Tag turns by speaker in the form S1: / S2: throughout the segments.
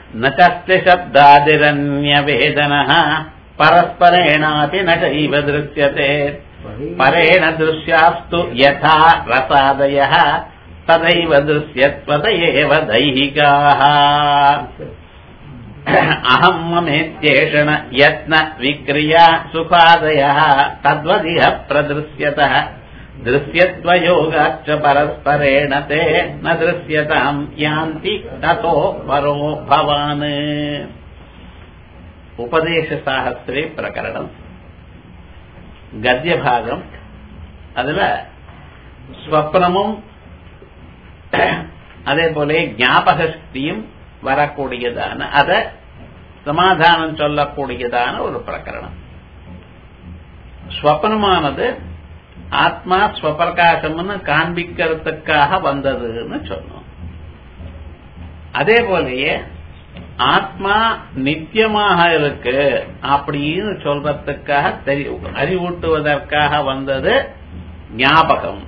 S1: न चास्ति शब्दादिरन्यवेदनः परस्परेणापि न चैव दृश्यते परेण दृश्यास्तु यथा रसादयः तदैव दृश्यत्वत एव दैहिकाः अहम् ममेत्येषण यत्न विक्रिया सुखादयः तद्वदिह प्रदृश्यतः दृश्यत्वयोगाच्च परस्परेण ते न दृश्यताम् यान्ति ततो परो भवान् உபதேசசாகஸ்திரே பிரகரணம் கத்திய பாகம் அதுல ஸ்வப்னமும் அதே போல ஞாபக சக்தியும் வரக்கூடியதான அத சமாதானம் சொல்லக்கூடியதான ஒரு பிரகரணம் ஸ்வப்னமானது ஆத்மா ஸ்வப்பிரகாசம்னு காண்பிக்கிறதுக்காக வந்ததுன்னு சொன்னோம் அதே போலயே ஆத்மா நித்தியமாக இருக்கு அப்படின்னு சொல்றதுக்காக தெரி- அறிவூட்டுவதற்காக வந்தது ஞாபகம்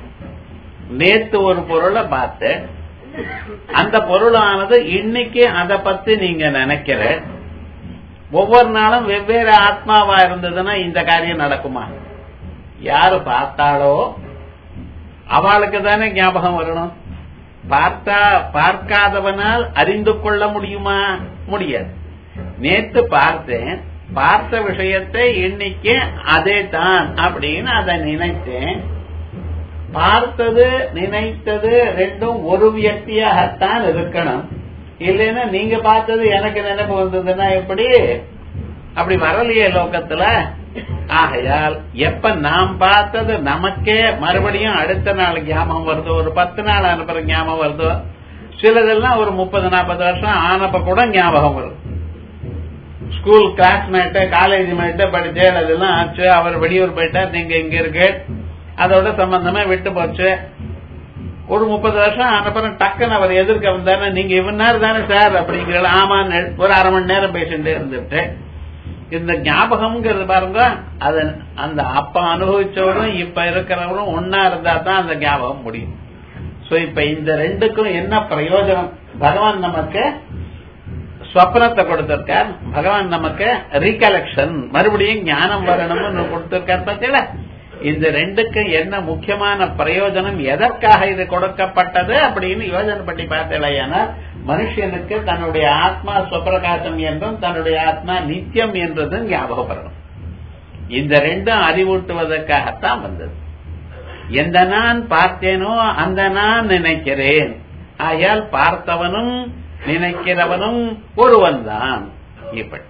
S1: நேத்து ஒரு பொருளை பார்த்தேன் அந்த பொருளானது இன்னைக்கு அதை பத்தி நீங்க நினைக்கிற ஒவ்வொரு நாளும் வெவ்வேறு ஆத்மாவா இருந்ததுன்னா இந்த காரியம் நடக்குமா யாரு பார்த்தாலோ அவளுக்கு தானே ஞாபகம் வரணும் பார்த்தா பார்க்காதவனால் அறிந்து கொள்ள முடியுமா முடியாது நேத்து பார்த்தேன் பார்த்த விஷயத்தை இன்னைக்கு அதே தான் அப்படின்னு அதை நினைத்தேன் பார்த்தது நினைத்தது ரெண்டும் ஒரு வியக்தியாகத்தான் இருக்கணும் இல்லைன்னா நீங்க பார்த்தது எனக்கு நினைப்பு வந்ததுன்னா எப்படி அப்படி வரலையே லோகத்துல ஆகையால் எப்ப நாம் பார்த்தது நமக்கே மறுபடியும் அடுத்த நாள் ஞாபகம் வருதோ ஒரு பத்து நாள் அனுப்புற ஞாபகம் வருதோ சிலதெல்லாம் ஒரு முப்பது நாற்பது வருஷம் ஆனப்ப கூட ஞாபகம் வரும் ஸ்கூல் கிளாஸ்மேட்டு காலேஜ் மேட்டு படிச்சேன் அதெல்லாம் ஆச்சு அவர் வெளியூர் போயிட்டார் நீங்க இங்க இருக்கு அதோட சம்பந்தமே விட்டு போச்சு ஒரு முப்பது வருஷம் அனுப்புறம் டக்குன்னு அவர் எதிர்க்க வந்தாரு நீங்க இவன் நேரம் தானே சார் அப்படிங்கிற ஆமான்னு ஒரு அரை மணி நேரம் பேசிட்டே இருந்துட்டு இந்த ஞாபகம்ங்கிறது பாருங்க அது அந்த அப்ப அனுபவிச்சவரும் இப்ப இருக்கிறவரும் ஒன்னா இருந்தா தான் அந்த ஞாபகம் முடியும் சோ இப்ப இந்த ரெண்டுக்கும் என்ன பிரயோஜனம் பகவான் நமக்கு ஸ்வப்னத்தை கொடுத்திருக்கார் பகவான் நமக்கு ரீகலெக்ஷன் மறுபடியும் ஞானம் வரணும்னு கொடுத்திருக்கார் பார்த்தீங்களா இந்த ரெண்டுக்கும் என்ன முக்கியமான பிரயோஜனம் எதற்காக இது கொடுக்கப்பட்டது அப்படின்னு யோசனை பண்ணி பார்த்தேன் மனுஷனுக்கு தன்னுடைய ஆத்மா ஸ்வப்பிரகாசம் என்றும் தன்னுடைய ஆத்மா நித்தியம் என்றதும் ஞாபகப்படணும் இந்த ரெண்டும் அறிவூட்டுவதற்காகத்தான் வந்தது எந்த நான் பார்த்தேனோ அந்த நான் நினைக்கிறேன் ஆயால் பார்த்தவனும் நினைக்கிறவனும் ஒருவன் தான் இப்படி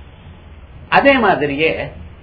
S1: அதே மாதிரியே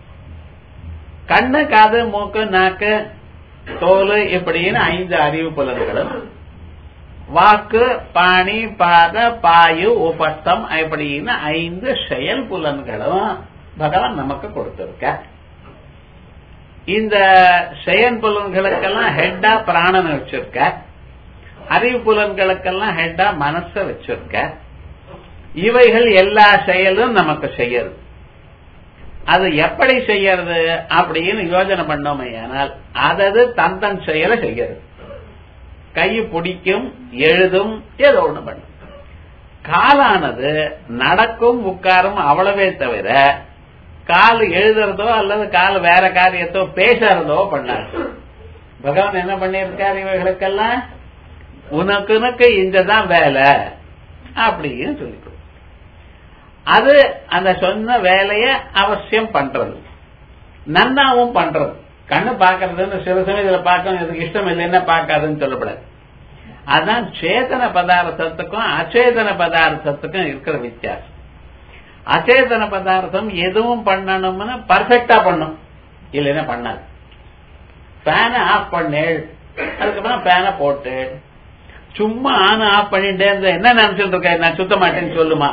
S1: கண்ணு காது மூக்கு நாக்கு தோல் இப்படின்னு ஐந்து அறிவு புலன்களும் வாக்கு பாணி பாத பாயு உபஸ்தம் இப்படின்னு ஐந்து செயல் புலன்களும் பகவான் நமக்கு கொடுத்திருக்க இந்த செயல் புலன்களுக்கெல்லாம் ஹெட்டா பிராணனை வச்சிருக்க அறிவு புலன்களுக்கெல்லாம் ஹெட்டா மனச வச்சிருக்க இவைகள் எல்லா செயலும் நமக்கு செய்யறது அது எப்படி செய்யறது அப்படின்னு யோஜனை பண்ணோமே ஆனால் அதது தந்தன் செயலை செய்யறது கை பிடிக்கும் எழுதும் ஏதோ ஒண்ணு பண்ணும் காலானது நடக்கும் உட்காரும் அவ்வளவே தவிர கால் எழுதுறதோ அல்லது கால் வேற காரியத்தோ பேசுறதோ பண்ணாது பகவான் என்ன பண்ணியிருக்காரு இவைகளுக்கெல்லாம் உனக்கு உனக்கு இங்கதான் வேலை அப்படின்னு சொல்லிட்டு அது அந்த சொன்ன வேலைய அவசியம் பண்றது நன்னாவும் பண்றது கண்ணு பாக்குறதுன்னு சில சமயம் இதுல பார்க்கணும் இதுக்கு இஷ்டம் இல்லைன்னா பார்க்காதுன்னு சொல்லப்படாது அதான் சேதன பதார்த்தத்துக்கும் அச்சேதன பதார்த்தத்துக்கும் இருக்கிற வித்தியாசம் அச்சேதன பதார்த்தம் எதுவும் பண்ணணும்னு பர்ஃபெக்டா பண்ணும் இல்லைன்னா பண்ணாது ஃபேனை ஆஃப் பண்ணேள் அதுக்கப்புறம் ஃபேனை போட்டு சும்மா ஆன் ஆஃப் பண்ணிட்டே இருந்த என்ன நினைச்சிட்டு இருக்க நான் சுத்த மாட்டேன்னு சொல்லுமா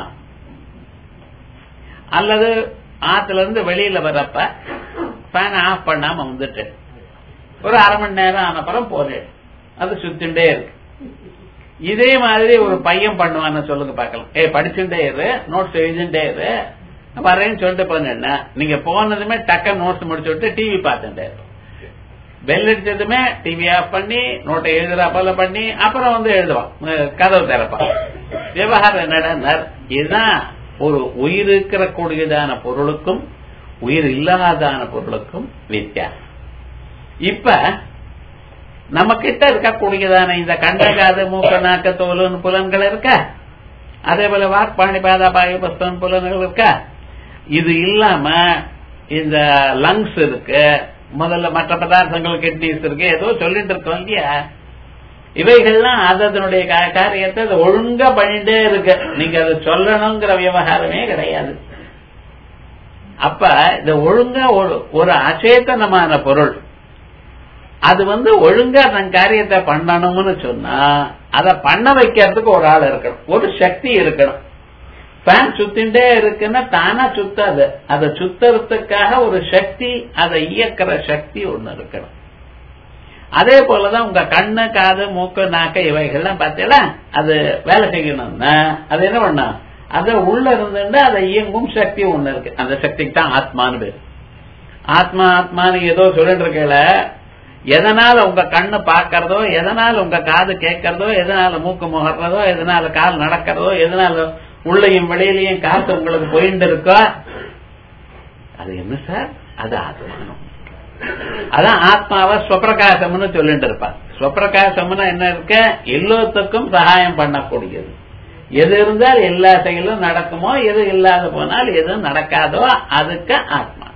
S1: அல்லது ஆத்துல இருந்து வெளியில வர்றப்ப ஃபேனை ஆஃப் பண்ணாம வந்துட்டு ஒரு அரை மணி நேரம் ஆனப்புறம் போறேன் அது சுத்திண்டே இருக்கு இதே மாதிரி ஒரு பையன் பண்ணுவான்னு சொல்லுங்க பார்க்கலாம் ஏ படிச்சுட்டே இரு நோட்ஸ் எழுதிட்டே இரு வரேன்னு சொல்லிட்டு போனேன்னா நீங்க போனதுமே டக்க நோட்ஸ் முடிச்சு விட்டு டிவி பார்த்துட்டே இரு பெல் அடிச்சதுமே டிவி ஆஃப் பண்ணி நோட்டை எழுதுறா போல பண்ணி அப்புறம் வந்து எழுதுவான் அஹ் கதவு திறப்பான் விவகாரம் என்னடா இதுதான் ஒரு உயிர் இருக்கிற கூடியதான பொருளுக்கும் உயிர் இல்லாதான பொருளுக்கும் வித்தியாசம் இப்ப நம்ம கிட்ட இருக்கக்கூடியதான இந்த கண்டகாது மூக்க நாக்க தோலுன்னு புலன்கள் இருக்க அதே போல வாக்பாணி பாதா பாயு பஸ்தன் புலன்கள் இருக்க இது இல்லாம இந்த லங்ஸ் இருக்கு முதல்ல மற்ற பதார்த்தங்கள் கிட்னிஸ் இருக்கு ஏதோ சொல்லிட்டு இருக்கோம் இல்லையா இவைகள்லாம் அது அதனுடைய கா- காரியத்தை அது ஒழுங்கா பண்ணிட்டே இருக்கு நீங்க அதை சொல்லணுங்கிற விவகாரமே கிடையாது அப்ப இந்த ஒழுங்கா ஒரு- ஒரு அச்சேதனமான பொருள் அது வந்து ஒழுங்கா தன் காரியத்தை பண்ணணும்னு சொன்னா அதை பண்ண வைக்கிறதுக்கு ஒரு ஆள் இருக்கணும் ஒரு சக்தி இருக்கணும் ஃபேன் சுத்திண்டே இருக்குன்னா தானா சுத்தாது அதை சுத்துறதுக்காக ஒரு சக்தி அதை இயக்கிற சக்தி ஒண்ணு இருக்கணும் அதே போலதான் உங்க கண்ணு காது மூக்கு நாக்கு இவைகள்லாம் பார்த்தீங்களா அது வேலை செய்யணும்னா அது என்ன பண்ணும் அது உள்ள இருந்துட்டு அதை இயங்கும் சக்தி ஒண்ணு இருக்கு அந்த சக்திக்கு தான் ஆத்மான்னு பேரு ஆத்மா ஆத்மான்னு ஏதோ சொல்லிட்டு இருக்கல எதனால உங்க கண்ணு பார்க்கறதோ எதனால உங்க காது கேட்கறதோ எதனால மூக்கு முகர்றதோ எதனால கால் நடக்கிறதோ எதனால உள்ளையும் வெளியிலையும் காசு உங்களுக்கு போயிட்டு இருக்கோ அது என்ன சார் அது ஆத்மானம் அதான் ஆத்மாவை ஸ்வப்பிரகாசம்னு சொல்லிட்டு இருப்பான் ஸ்வப்பிரகாசம்னா என்ன இருக்க எல்லோத்துக்கும் சகாயம் பண்ணக்கூடியது எது இருந்தால் எல்லா செயலும் நடக்குமோ எது இல்லாத போனால் எது நடக்காதோ அதுக்கு ஆத்மா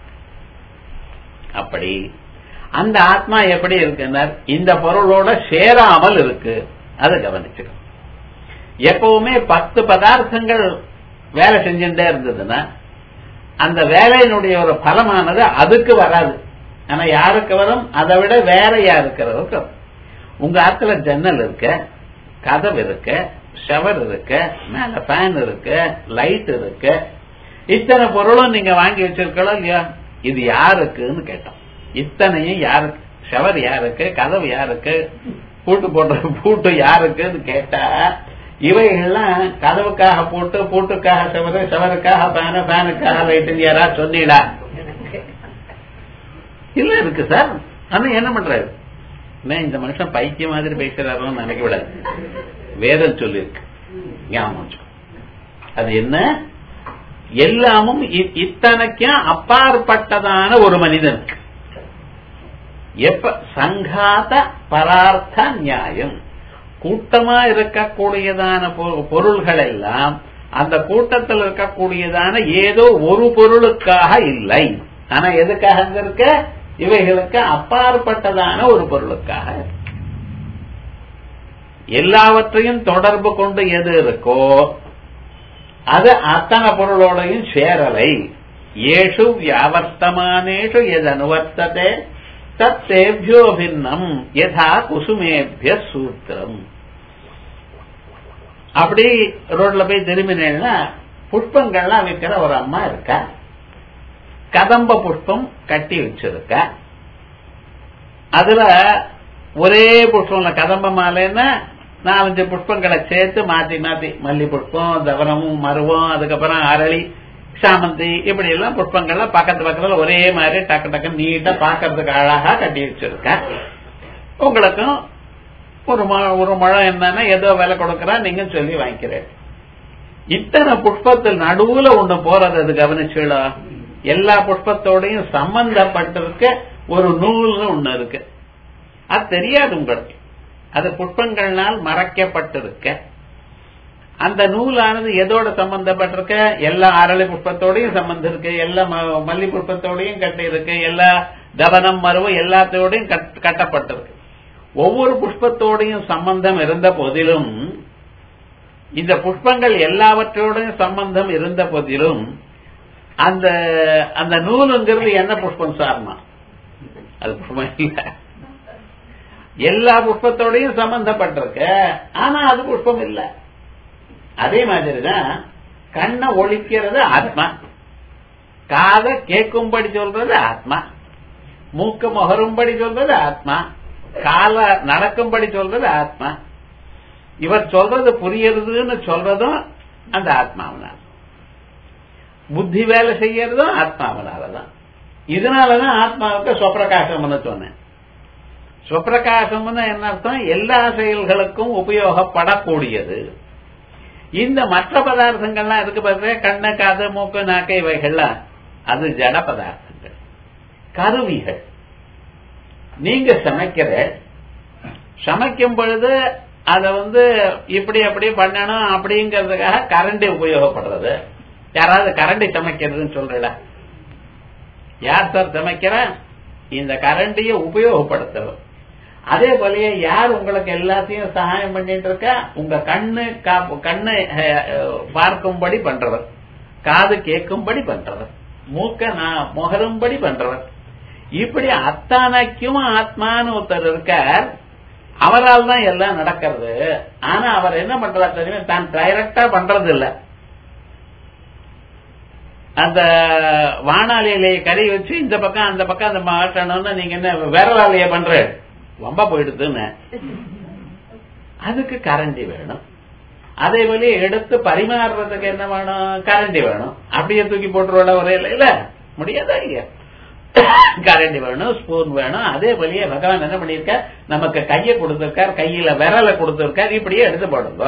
S1: அப்படி அந்த ஆத்மா எப்படி இருக்குன்னா இந்த பொருளோட சேராமல் இருக்கு அதை கவனிச்சுக்கணும் எப்பவுமே பத்து பதார்த்தங்கள் வேலை செஞ்சுட்டே இருந்ததுன்னா அந்த வேலையினுடைய ஒரு பலமானது அதுக்கு வராது ஆனா யாருக்கு வரும் அதை விட வேற யாருக்கிறதுக்கு வரும் உங்க ஆத்துல ஜன்னல் இருக்க கதவு இருக்க ஷவர் இருக்க மேல ஃபேன் இருக்கு லைட் இருக்கு இத்தனை பொருளும் நீங்க வாங்கி வச்சிருக்கலாம் இல்லையா இது யாருக்குன்னு கேட்டோம் இத்தனையும் யாருக்கு ஷவர் யாருக்கு கதவு யாருக்கு பூட்டு போடுற பூட்டு யாருக்குன்னு கேட்டா இவைகள்லாம் கதவுக்காக பூட்டு பூட்டுக்காக ஷவரு ஷவருக்காக ஃபேனு ஃபேனுக்காக லைட்டுன்னு யாராவது சொன்னீடா இல்ல இருக்கு சார் ஆனா என்ன பண்றாரு என்ன இந்த மனுஷன் பைத்திய மாதிரி பேசுறாருன்னு நினைக்க விடாது வேதம் சொல்லிருக்கு ஞாபகம் வச்சுக்கோ. அது என்ன எல்லாமும் இ- இத்தனைக்கும் அப்பாற்பட்டதான ஒரு மனிதனுக்கு எப்ப சங்காத பரார்த்த நியாயம் கூட்டமா இருக்கக்கூடியதான பொ- பொருள்கள் எல்லாம் அந்த கூட்டத்தில் இருக்கக்கூடியதான ஏதோ ஒரு பொருளுக்காக இல்லை ஆனா எதுக்காக அங்க இருக்க இவைகளுக்கு அப்பாற்பட்டதான ஒரு பொருளுக்காக இருக்கு. எல்லாவற்றையும் தொடர்பு கொண்டு எது இருக்கோ அது அத்தனை பொருளோடையும் சேரலை ஏஷு வியாவர்த்தமானேஷு எது அனுவர்த்ததே தத்தேபியோ பின்னம் யதா குசுமேபிய சூத்திரம் அப்படி ரோட்ல போய் திரும்பினேன்னா புஷ்பங்கள்லாம் விற்கிற ஒரு அம்மா இருக்கா கதம்ப புஷ்பம் கட்டி வச்சிருக்க அதுல ஒரே புஷ்பம்ல கதம்ப மாலைன்னா நாலஞ்சு புஷ்பங்களை சேர்த்து மாத்தி மாத்தி மல்லி புஷ்பம் தவனமும் மருவம் அதுக்கப்புறம் அரளி சாமந்தி இப்படி எல்லாம் புஷ்பங்கள்லாம் பக்கத்து பக்கத்துல ஒரே மாதிரி டக்கு டக்கு நீட்டா பாக்கிறதுக்கு அழகா கட்டி வச்சிருக்க உங்களுக்கும் ஒரு ம- ஒரு முழம் என்னன்னா ஏதோ விலை கொடுக்கறா நீங்க சொல்லி வாங்கிக்கிறேன் இத்தனை புஷ்பத்தில் நடுவுல ஒண்ணு போறது அது கவனிச்சுடா எல்லா புஷ்பத்தோடையும் சம்பந்தப்பட்டிருக்க ஒரு நூல்னு ஒண்ணு இருக்கு அது தெரியாது உங்களுக்கு அது புஷ்பங்கள்னால் மறைக்கப்பட்டிருக்க அந்த நூலானது எதோட சம்பந்தப்பட்டிருக்க எல்லா அரளி புஷ்பத்தோடையும் சம்பந்தம் இருக்கு எல்லா ம- மல்லி புஷ்பத்தோடையும் கட்டி இருக்கு எல்லா தவனம் மருவம் எல்லாத்தோடையும் கட்- கட்டப்பட்டிருக்கு ஒவ்வொரு புஷ்பத்தோடையும் சம்பந்தம் இருந்த போதிலும் இந்த புஷ்பங்கள் எல்லாவற்றோடையும் சம்பந்தம் இருந்த போதிலும் அந்த அந்த நூலுங்கிறது என்ன புஷ்பம் சார்மா அது புஷ்பம் இல்ல எல்லா புஷ்பத்தோடையும் சம்பந்தப்பட்டிருக்க ஆனா அது புஷ்பம் இல்ல அதே மாதிரிதான் கண்ணை ஒழிக்கிறது ஆத்மா காதை கேட்கும்படி சொல்றது ஆத்மா மூக்க முகரும்படி சொல்றது ஆத்மா கால நடக்கும்படி சொல்றது ஆத்மா இவர் சொல்றது புரியறதுன்னு சொல்றதும் அந்த ஆத்மாவனால புத்தி வேலை செய்யறதும் ஆத்மாவனாலதான் இதனாலதான் ஆத்மாவுக்கு சொப்பிரகாசம்னு சொன்னேன் ஸ்வப்பிரகாசம்னு என்ன அர்த்தம் எல்லா செயல்களுக்கும் உபயோகப்படக்கூடியது இந்த மற்ற பதார்த்தங்கள்லாம் இருக்கு பாருங்க கண்ணு காது மூக்கு நாக்கு இவைகள்லாம் அது ஜட பதார்த்தங்கள் கருவிகள் நீங்க சமைக்கிற சமைக்கும் பொழுது அத வந்து இப்படி அப்படி பண்ணணும் அப்படிங்கறதுக்காக கரண்டி உபயோகப்படுறது யாராவது கரண்டி சமைக்கிறதுன்னு சொல்றல யார் சார் சமைக்கிற இந்த கரண்டியை உபயோகப்படுத்துறது அதே போலயே யார் உங்களுக்கு எல்லாத்தையும் சகாயம் பண்ணிட்டு இருக்கா உங்க கண்ணு கண்ணு பார்க்கும்படி பண்றவர் காது கேட்கும்படி பண்றவர் மூக்க நான் முகரும்படி பண்றவர் இப்படி அத்தானைக்கும் ஆத்மான்னு ஒருத்தர் இருக்கார் அவரால் தான் எல்லாம் நடக்கிறது ஆனா அவர் என்ன பண்றாரு தெரியுமா தான் டைரக்டா பண்றது இல்ல அந்த வானாலியிலேயே கறி வச்சு இந்த பக்கம் அந்த பக்கம் அந்த மாட்டணும்னு நீங்க என்ன விரலாலேயே பண்ற ரொம்ப போயிடுதுன்னு அதுக்கு கரண்டி வேணும் அதே போல எடுத்து பரிமாறுறதுக்கு என்ன வேணும் கரண்டி வேணும் அப்படியே தூக்கி போட்டுருவோட ஒரே இல்ல முடியாதா இல்லையா கரண்டி வேணும் ஸ்பூன் வேணும் அதே போலயே பகவான் என்ன பண்ணிருக்கார் நமக்கு கையை கொடுத்திருக்கார் கையில விரலை கொடுத்திருக்கார் இப்படியே எடுத்து போடுங்க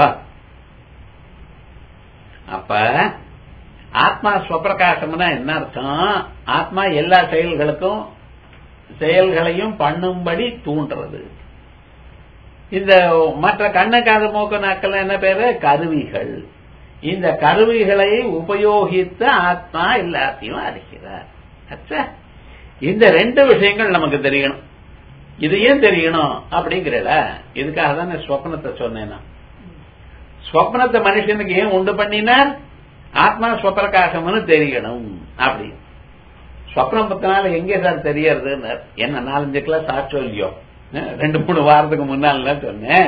S1: அப்ப ஆத்மா ஸ்வப்பிரகாசம்னா என்ன அர்த்தம் ஆத்மா எல்லா செயல்களுக்கும் செயல்களையும் பண்ணும்படி தூண்டுறது இந்த மற்ற கண்ண காது மூக்கு நாக்கள் என்ன பேரு கருவிகள் இந்த கருவிகளை உபயோகித்து ஆத்மா எல்லாத்தையும் அறிகிறார் அச்சா இந்த ரெண்டு விஷயங்கள் நமக்கு தெரியணும் இது ஏன் தெரியணும் அப்படிங்கிறல இதுக்காக தான் ஸ்வப்னத்தை சொன்னேன் ஸ்வப்னத்தை மனுஷனுக்கு ஏன் உண்டு பண்ணினார் ஆத்மா ஸ்வப்பிரகாசம்னு தெரியணும் அப்படி ஸ்வப்னம் பத்தினால எங்கே சார் தெரியறதுன்னு என்ன நாலஞ்சு கிளாஸ் ஆச்சோ இல்லையோ ரெண்டு மூணு வாரத்துக்கு முன்னால சொன்னேன்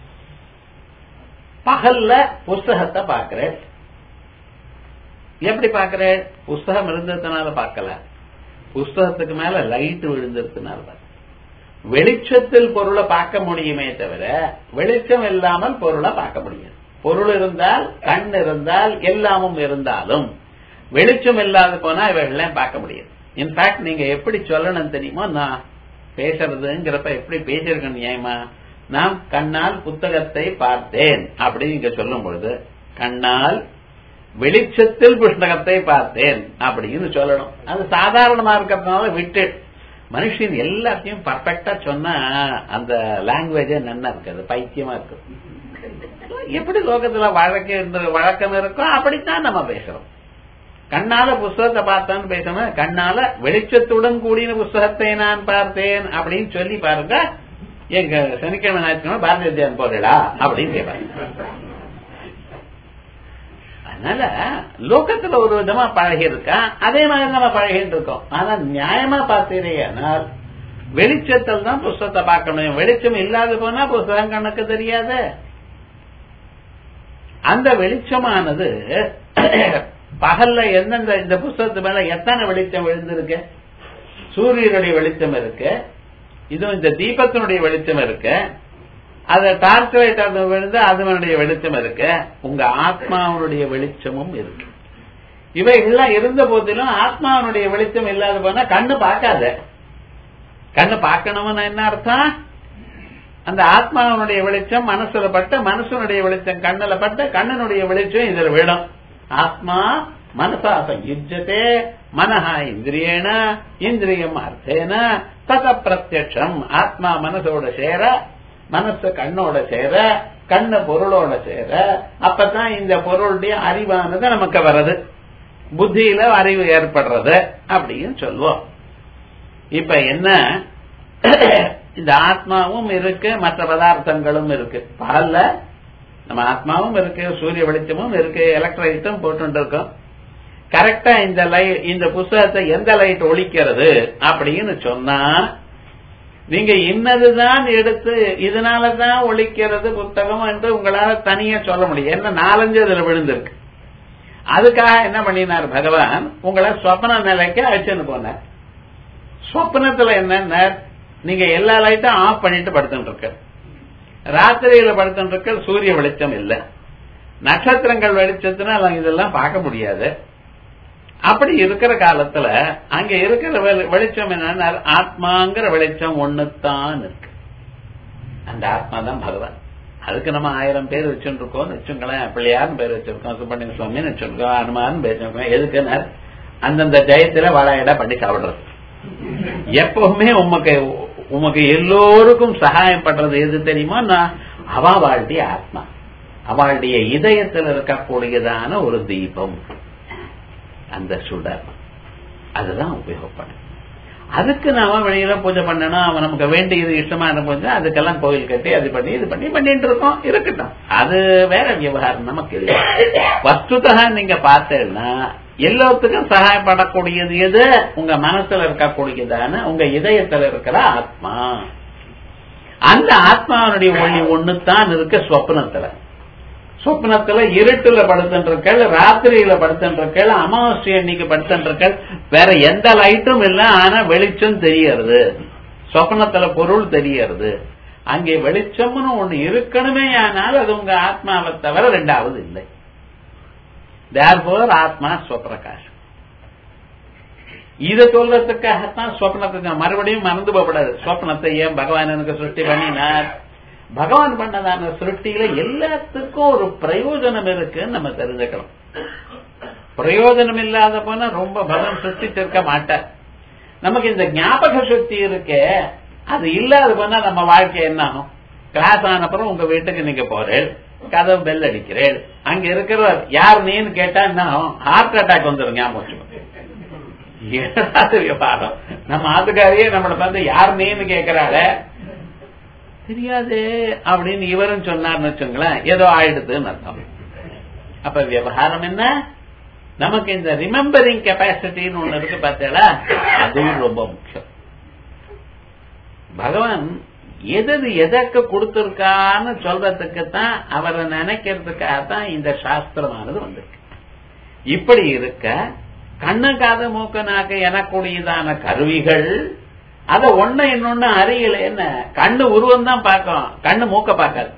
S1: பகல்ல புஸ்தகத்தை பாக்குறேன் எப்படி பாக்குறேன் புஸ்தகம் இருந்ததுனால பார்க்கல புஸ்தகத்துக்கு மேல லைட் விழுந்ததுனால வெளிச்சத்தில் பொருளை பார்க்க முடியுமே தவிர வெளிச்சம் இல்லாமல் பொருளை பார்க்க முடியாது பொருள் இருந்தால் கண் இருந்தால் எல்லாமும் இருந்தாலும் வெளிச்சம் இல்லாத போனா இவைகள்லாம் பார்க்க முடியாது இன்ஃபேக்ட் நீங்க எப்படி சொல்லணும் தெரியுமோ நான் பேசுறதுங்கிறப்ப எப்படி பேசியிருக்கேன் நியாயமா நான் கண்ணால் புத்தகத்தை பார்த்தேன் அப்படின்னு இங்க சொல்லும் பொழுது கண்ணால் வெளிச்சத்தில் புஸ்தகத்தை பார்த்தேன் அப்படின்னு சொல்லணும் அது சாதாரணமா இருக்கிறதுனால விட்டு மனுஷன் எல்லாத்தையும் பர்ஃபெக்டா சொன்னா அந்த லாங்குவேஜ் நன்னா இருக்காது பைத்தியமா இருக்கு எப்படி லோகத்துல வழக்கு வழக்கம் இருக்கோ அப்படித்தான் நம்ம பேசுறோம் கண்ணால புஸ்தகத்தை பார்த்தான்னு பேசணும் கண்ணால வெளிச்சத்துடன் கூடின புஸ்தகத்தை நான் பார்த்தேன் அப்படின்னு சொல்லி பாருங்க எங்க சனிக்கிழமை ஞாயிற்றுக்கிழமை பாரதிய வித்யான் போறடா அப்படின்னு கேட்பாங்க அதனால லோகத்துல ஒரு விதமா பழகி இருக்கா அதே மாதிரி நம்ம பழகிட்டு இருக்கோம் ஆனா நியாயமா பார்த்தீங்கன்னா வெளிச்சத்தில் தான் புஸ்தகத்தை பார்க்கணும் வெளிச்சம் இல்லாத போனா புஸ்தகம் கணக்கு தெரியாது அந்த வெளிச்சமானது பகல்ல எந்தெந்த இந்த புஸ்தகத்து மேல எத்தனை வெளிச்சம் விழுந்திருக்கு சூரியனுடைய வெளிச்சம் இருக்கு இதுவும் இந்த தீபத்தினுடைய வெளிச்சம் இருக்கு அத டார்ச் லைட் அது விழுந்து அதனுடைய வெளிச்சம் இருக்கு உங்க ஆத்மாவுடைய வெளிச்சமும் இருக்கு இவைகள்லாம் இருந்த போதிலும் ஆத்மாவனுடைய வெளிச்சம் இல்லாத போனா கண்ணு பார்க்காத கண்ணு பார்க்கணும்னு என்ன அர்த்தம் அந்த ஆத்மாவனுடைய வெளிச்சம் மனசுல பட்டு மனசனுடைய வெளிச்சம் கண்ணுல பட்டு கண்ணனுடைய வெளிச்சம் இதுல விடும் ஆத்மா மனசா சயுஜ்யத்தே மனஹா இந்திரியேன இந்திரியம் அர்த்தேன தத பிரத்யட்சம் ஆத்மா மனசோட சேர மனசு கண்ணோட சேர கண்ணு பொருளோட சேர அப்பதான் இந்த பொருளுடைய அறிவானது நமக்கு வர்றது புத்தியில அறிவு ஏற்படுறது அப்படின்னு சொல்லுவோம் இப்ப என்ன இந்த ஆத்மாவும் இருக்கு மற்ற பதார்த்தங்களும் இருக்கு பகல்ல நம்ம ஆத்மாவும் இருக்கு சூரிய வெளிச்சமும் இருக்கு எலக்ட்ரைட்டும் போட்டு இருக்கோம் கரெக்டா இந்த லைட் இந்த புஸ்தகத்தை எந்த லைட் ஒழிக்கிறது அப்படின்னு சொன்னா நீங்க இன்னதுதான் எடுத்து இதனாலதான் ஒழிக்கிறது புத்தகம் என்று உங்களால தனியா சொல்ல முடியும் என்ன நாலஞ்சு அதுல விழுந்திருக்கு அதுக்காக என்ன பண்ணினார் பகவான் உங்களை சொப்ன நிலைக்கு அழைச்சுன்னு போனார் சொப்னத்துல என்னன்னா நீங்க எல்லா லைட்டும் ஆஃப் பண்ணிட்டு படுத்துட்டு இருக்க ராத்திரியில படுத்துட்டு இருக்க சூரிய வெளிச்சம் இல்ல நட்சத்திரங்கள் வெளிச்சத்தினால இதெல்லாம் பார்க்க முடியாது அப்படி இருக்கிற காலத்துல அங்க இருக்கிற வெளிச்சம் என்னன்னா ஆத்மாங்கிற வெளிச்சம் ஒண்ணுத்தான் இருக்கு அந்த ஆத்மா தான் பகவான் அதுக்கு நம்ம ஆயிரம் பேர் வச்சுட்டு இருக்கோம் வச்சுங்களேன் பிள்ளையார்னு பேர் வச்சிருக்கோம் சுப்பிரமணிய சுவாமின்னு வச்சிருக்கோம் ஹனுமான் பேர் வச்சிருக்கோம் எதுக்குன்னா அந்தந்த ஜெயத்துல வாழையடா பண்ணி சாப்பிடுறது எப்பவுமே உமக்கு உமக்கு எல்லோருக்கும் சகாயம் பண்றது எது தெரியுமா நான் அவளுடைய ஆத்மா அவளுடைய இதயத்தில் இருக்கக்கூடியதான ஒரு தீபம் அந்த சுடர் அதுதான் உபயோகப்படும் அதுக்கு நாம வெளியில பூஜை பண்ணணும் அவன் நமக்கு வேண்டியது இஷ்டமா இருக்கும் அதுக்கெல்லாம் கோயில் கட்டி அது பண்ணி இது பண்ணி பண்ணிட்டு இருக்கோம் இருக்கட்டும் அது வேற விவகாரம் நமக்கு இல்லை வஸ்துதா நீங்க பார்த்தேன்னா எல்லாத்துக்கும் சகாயப்படக்கூடியது எது உங்க மனசுல இருக்கக்கூடியதான உங்க இதயத்துல இருக்கிற ஆத்மா அந்த ஆத்மாவுடைய ஒளி ஒண்ணுதான் இருக்கு ஸ்வப்னத்துல சொப்னத்துல இருட்டுல படுத்துருக்கள் ராத்திரியில படுத்துருக்கள் அமாவாசை அன்னைக்கு படுத்துருக்கள் வேற எந்த லைட்டும் இல்ல ஆனா வெளிச்சம் தெரியறது சொப்னத்துல பொருள் தெரியறது அங்கே வெளிச்சம்னு ஒண்ணு இருக்கணுமே ஆனால் அது உங்க ஆத்மாவை தவிர ரெண்டாவது இல்லை தேர்போர் ஆத்மா ஸ்வப்பிரகாசம் இதை சொல்றதுக்காகத்தான் ஸ்வப்னத்துக்கு மறுபடியும் மறந்து போகக்கூடாது ஸ்வப்னத்தை ஏன் பகவான் எனக்கு சிருஷ்டி பண்ணினார் பகவான் பண்ணதான சிருஷ்டியில எல்லாத்துக்கும் ஒரு பிரயோஜனம் இருக்குன்னு நம்ம தெரிஞ்சுக்கலாம் பிரயோஜனம் இல்லாத போனா ரொம்ப பகவான் சிருஷ்டிச்சிருக்க மாட்டார் நமக்கு இந்த ஞாபக சக்தி இருக்கே அது இல்லாத போனா நம்ம வாழ்க்கை என்ன ஆகும் கிளாஸ் ஆனப்புறம் உங்க வீட்டுக்கு நீங்க போறேன் கதவு பெல் அடிக்கிறேன் அங்க இருக்கிறவர் யார் நீன்னு கேட்டா என்ன ஹார்ட் அட்டாக் வந்துடும் ஞாபகம் ஏழாவது விவகாரம் நம்ம ஆத்துக்காரியே நம்மளை பார்த்து யார் நீன்னு கேட்கிறாள தெரியாது அப்படின்னு இவரும் சொன்னார்னு வச்சுங்களேன் ஏதோ ஆயிடுதுன்னு அர்த்தம் அப்ப விவகாரம் என்ன நமக்கு இந்த ரிமெம்பரிங் கெப்பாசிட்டின்னு ஒண்ணு இருக்கு பார்த்தீங்களா அதுவும் ரொம்ப முக்கியம் பகவான் எது எதற்கு கொடுத்திருக்கான்னு சொல்றதுக்கு தான் அவரை நினைக்கிறதுக்காக தான் இந்த சாஸ்திரமானது வந்திருக்கு இப்படி இருக்க கண்ணு காது மூக்கு நாக்கு எனக்கூடியதான கருவிகள் அத ஒண்ணு இன்னொன்னு அறியல என்ன கண்ணு உருவம் தான் பார்க்கும் கண்ணு மூக்க பார்க்காது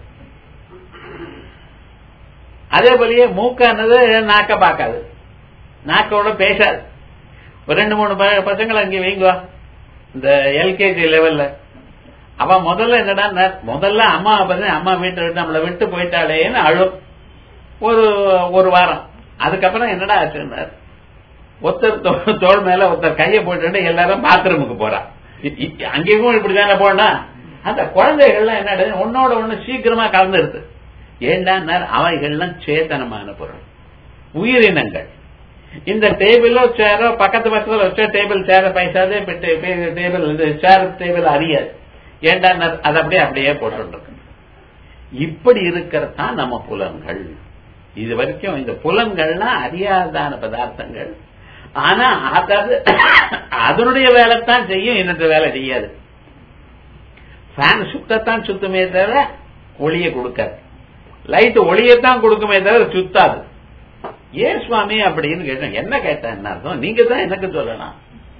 S1: அதே போலயே மூக்கானது நாக்க பார்க்காது நாக்கோட பேசாது ஒரு ரெண்டு மூணு பசங்களை அங்கே வைங்க இந்த எல்கேஜி லெவல்ல அவ முதல்ல என்னடா முதல்ல அம்மா பார்த்தா அம்மா வீட்டை விட்டு நம்மளை விட்டு போயிட்டாளேன்னு அழும் ஒரு ஒரு வாரம் அதுக்கப்புறம் என்னடா ஆச்சுன்னார் ஒருத்தர் தோல் மேல ஒருத்தர் கையை போட்டு எல்லாரும் பாத்ரூமுக்கு போறா அங்கேயும் இப்படிதானே போனா அந்த குழந்தைகள்லாம் என்ன ஒன்னோட ஒண்ணு சீக்கிரமா கலந்துருது ஏண்டா அவைகள்லாம் சேத்தனமான பொருள் உயிரினங்கள் இந்த டேபிளோ சேரோ பக்கத்து பக்கத்துல வச்சா டேபிள் சேர பைசாதே டேபிள் சேர் டேபிள் அறியாது ஏண்டா அது அப்படியே அப்படியே போட்டு இப்படி இருக்கிறதான் நம்ம புலன்கள் இது வரைக்கும் இந்த புலன்கள்லாம் அறியாதான பதார்த்தங்கள் ஆனா அதாவது அதனுடைய வேலைத்தான் செய்யும் இன்னொரு வேலை செய்யாது ஃபேன் சுத்தத்தான் சுத்துமே தவிர ஒளிய கொடுக்காது லைட் ஒளியத்தான் கொடுக்குமே தவிர சுத்தாது ஏன் சுவாமி அப்படின்னு கேட்டேன் என்ன கேட்டேன் என்ன அர்த்தம் நீங்க தான் எனக்கு சொல்லலாம்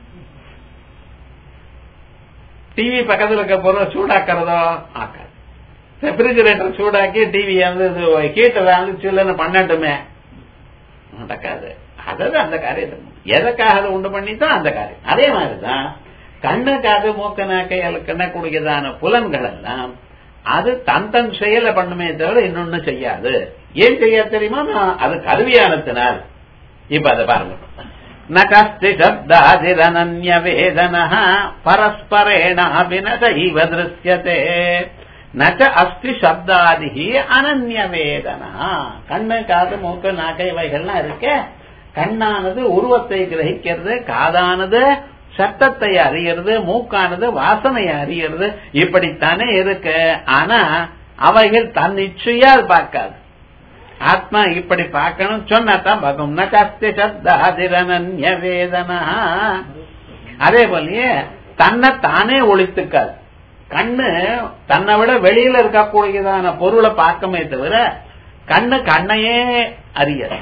S1: டிவி பக்கத்துல இருக்க பொருள் சூடாக்கிறதோ ஆக்காது ரெஃப்ரிஜரேட்டர் சூடாக்கி டிவி வந்து ஹீட்டர் வந்து சில்லுன்னு பண்ணட்டுமே நடக்காது அதாவது அந்த காரியத்தை எதற்காக அதை உண்டு பண்ணித்தான் அந்த காரியம் அதே மாதிரிதான் கண்ணு காது மூக்க நாக்கை கண்ணக்கூடியதான புலன்கள் எல்லாம் அது தன் தன் செயலை பண்ணுமே தவிர இன்னொன்னு செய்யாது ஏன் செய்யாது தெரியுமா அது கருவியானத்தினால் இப்ப அதை பாருங்க நகஸ்தி சப்தாதிரனன்ய வேதன பரஸ்பரேணாபினசைவ திருஷ்யத்தே நச்ச அஸ்தி சப்தாதி அனன்ய வேதனா கண்ணு காது மூக்கு நாக்கை இவைகள்லாம் இருக்க கண்ணானது உருவத்தை கிரகிக்கிறது காதானது சத்தத்தை அறியறது மூக்கானது வாசனையை அறியறது இப்படித்தானே இருக்கு ஆனா அவைகள் தன் நிச்சயா பார்க்காது ஆத்மா இப்படி பார்க்கணும் சொன்னாதான் பார்க்கும் நகஸ்தி சப்தாதிரனன்ய வேதனா அதே போலயே தன்னை தானே ஒழித்துக்காது கண்ணு தன்னை விட வெளியில இருக்கக்கூடியதான பொருளை பார்க்கமே தவிர கண்ணு கண்ணையே அறிய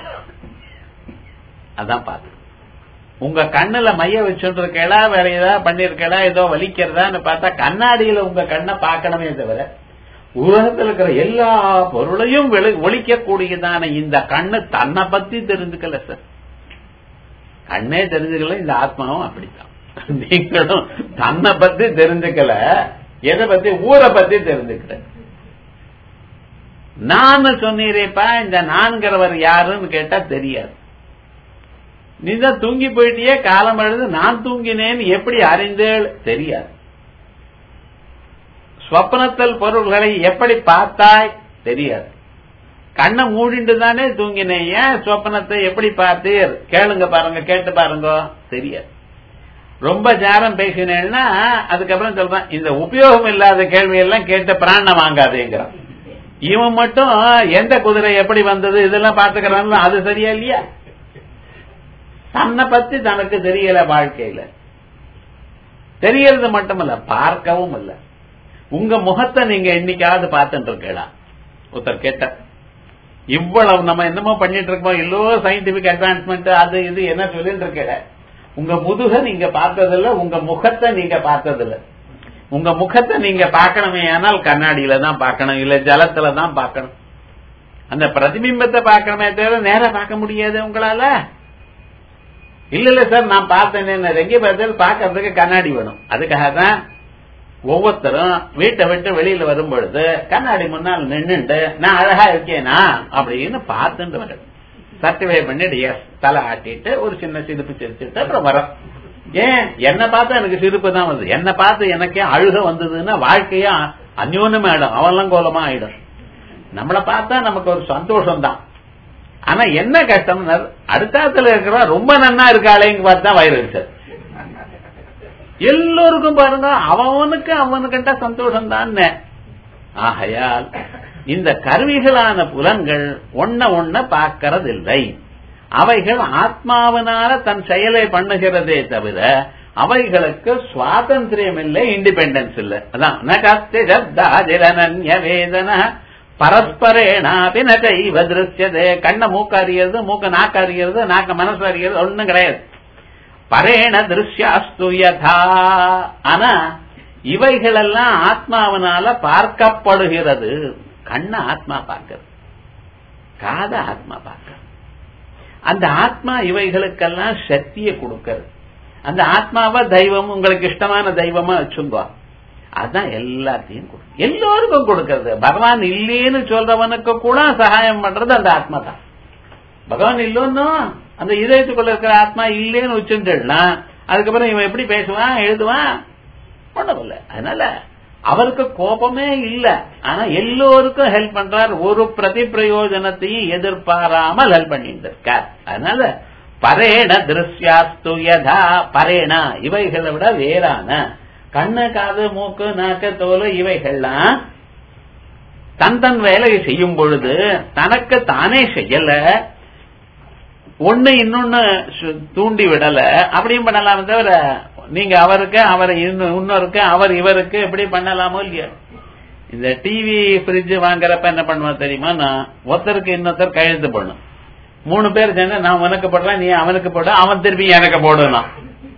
S1: அதான் பார்த்து உங்க கண்ணுல மைய வச்சுட்டு இருக்கா வேற ஏதாவது பண்ணிருக்கா ஏதோ வலிக்கிறதான்னு பார்த்தா கண்ணாடியில உங்க கண்ணை பார்க்கணுமே தவிர உலகத்தில் இருக்கிற எல்லா பொருளையும் ஒழிக்கக்கூடியதான இந்த கண்ணு தன்னை பத்தி தெரிஞ்சுக்கல சார் கண்ணே தெரிஞ்சுக்கல இந்த ஆத்மாவும் அப்படித்தான் நீங்களும் தன்னை பத்தி தெரிஞ்சுக்கல எதை பத்தி ஊரை பத்தி தெரிஞ்சுக்கிட்டேன் நான் சொன்னீரேப்பா இந்த நான்கிறவர் யாருன்னு கேட்டா தெரியாது நீ தான் தூங்கி போயிட்டியே காலம் எழுது நான் தூங்கினேன் எப்படி அறிந்தேள் தெரியாது ஸ்வப்னத்தல் பொருள்களை எப்படி பார்த்தாய் தெரியாது கண்ணை மூடிட்டு தானே தூங்கினேன் ஏன் சொப்பனத்தை எப்படி பார்த்தீர் கேளுங்க பாருங்க கேட்டு பாருங்க தெரியாது ரொம்ப ஜாரம் பேசினேன்னா அதுக்கப்புறம் சொல்றான் இந்த உபயோகம் இல்லாத கேள்வி எல்லாம் கேட்டு பிராணம் வாங்காதேங்கிறான் இவன் மட்டும் எந்த குதிரை எப்படி வந்தது இதெல்லாம் பாத்துக்கிறான் அது சரியா இல்லையா தன்னை பத்தி தனக்கு தெரியல வாழ்க்கையில தெரியறது மட்டுமல்ல பார்க்கவும் இல்ல உங்க முகத்தை நீங்க என்னைக்காவது பார்த்துட்டு இருக்கா ஒருத்தர் கேட்ட இவ்வளவு நம்ம என்னமோ பண்ணிட்டு இருக்கோம் எல்லோ சயின்டிபிக் அட்வான்ஸ்மெண்ட் அது இது என்ன சொல்லிட்டு இருக்கல உங்க முதுக நீங்க பார்த்ததில்ல உங்க முகத்தை நீங்க பார்த்ததில்ல உங்க முகத்தை நீங்க பார்க்கணுமே ஆனால் கண்ணாடியில தான் பார்க்கணும் இல்ல ஜலத்துல தான் பார்க்கணும் அந்த பிரதிபிம்பத்தை பார்க்கணுமே தவிர நேரா பார்க்க முடியாது உங்களால இல்ல இல்ல சார் நான் பார்த்தேன் ரெங்கி பார்த்தாலும் பார்க்கறதுக்கு கண்ணாடி வேணும் அதுக்காக தான் ஒவ்வொருத்தரும் வீட்டை விட்டு வெளியில வரும் பொழுது கண்ணாடி முன்னால் நின்னுட்டு நான் அழகா இருக்கேனா அப்படின்னு பார்த்துட்டு வரேன் சர்டிஃபை பண்ணிட்டு எஸ் தலை ஆட்டிட்டு ஒரு சின்ன சிரிப்பு சிரிச்சுட்டு அப்புறம் வரோம் ஏன் என்ன பார்த்தா எனக்கு சிரிப்பு தான் வருது என்ன பார்த்து எனக்கே அழுக வந்ததுன்னா வாழ்க்கையா அந்யோன்யமா ஆயிடும் அவெல்லாம் கோலமா ஆயிடும் நம்மளை பார்த்தா நமக்கு ஒரு சந்தோஷம் தான் ஆனா என்ன கஷ்டம் அடுத்தாத்துல இருக்கிற ரொம்ப நன்னா இருக்காளேங்க பார்த்தா வயிறு சார் எல்லோருக்கும் பாருங்க அவனுக்கு அவனுக்கிட்ட சந்தோஷம் தான் ஆகையால் இந்த கருவிகளான புலன்கள் ஒன்ன ஒன்ன பார்க்கறதில்லை அவைகள் ஆத்மாவினால தன் செயலை பண்ணுகிறதே தவிர அவைகளுக்கு சுவாதந்திரியம் இல்லை இண்டிபெண்டன்ஸ் இல்லை அதான் வேதன பரஸ்பரேனாபி நகைவ திருஷ்யதே கண்ண மூக்க அறியறது மூக்க நாக்க அறியறது நாக்க மனசு அறியறது ஒண்ணும் கிடையாது பரேண திருஷ்யாஸ்து யதா ஆனா இவைகளெல்லாம் ஆத்மாவனால பார்க்கப்படுகிறது கண்ண ஆத்மா பார்க்கிறது காத ஆத்மா பார்க்கிறது அந்த ஆத்மா இவைகளுக்கெல்லாம் சக்தியை கொடுக்கிறது அந்த ஆத்மாவா தெய்வம் உங்களுக்கு இஷ்டமான தெய்வமா வச்சுங்கோ அதான் எல்லாத்தையும் கொடுக்கும் எல்லோருக்கும் கொடுக்கறது பகவான் இல்லேன்னு சொல்றவனுக்கு கூட சகாயம் பண்றது அந்த ஆத்மா தான் பகவான் இல்லோன்னு அந்த இதயத்துக்குள்ள இருக்கிற ஆத்மா இல்லேன்னு வச்சுட்டா அதுக்கப்புறம் இவன் எப்படி பேசுவான் எழுதுவான் ஒண்ணும் அதனால அவருக்கு கோபமே இல்ல ஆனா எல்லோருக்கும் ஹெல்ப் பண்றார் ஒரு பிரதி பிரயோஜனத்தையும் எதிர்பாராமல் ஹெல்ப் பண்ணிட்டு இருக்கார் அதனால பரேண திருஷ்யாஸ்து யதா பரேணா இவைகளை விட வேறான கண்ணு காது மூக்கு நாக்கு தோல் இவைகள்லாம் தன் தன் வேலையை செய்யும் பொழுது தனக்கு தானே செய்யல ஒண்ணு இன்னொன்னு தூண்டி விடல அப்படியும் பண்ணலாம் தவிர நீங்க அவருக்கு அவர் இன்னொருக்கு அவர் இவருக்கு எப்படி பண்ணலாமோ இல்லையா இந்த டிவி பிரிட்ஜ் வாங்குறப்ப என்ன பண்ணுவோம் தெரியுமா நான் ஒருத்தருக்கு இன்னொருத்தர் கையெழுத்து பண்ணும் மூணு பேர் சேர்ந்து நான் உனக்கு போடுறேன் நீ அவனுக்கு போட அவன் திருப்பி எனக்கு போடணும்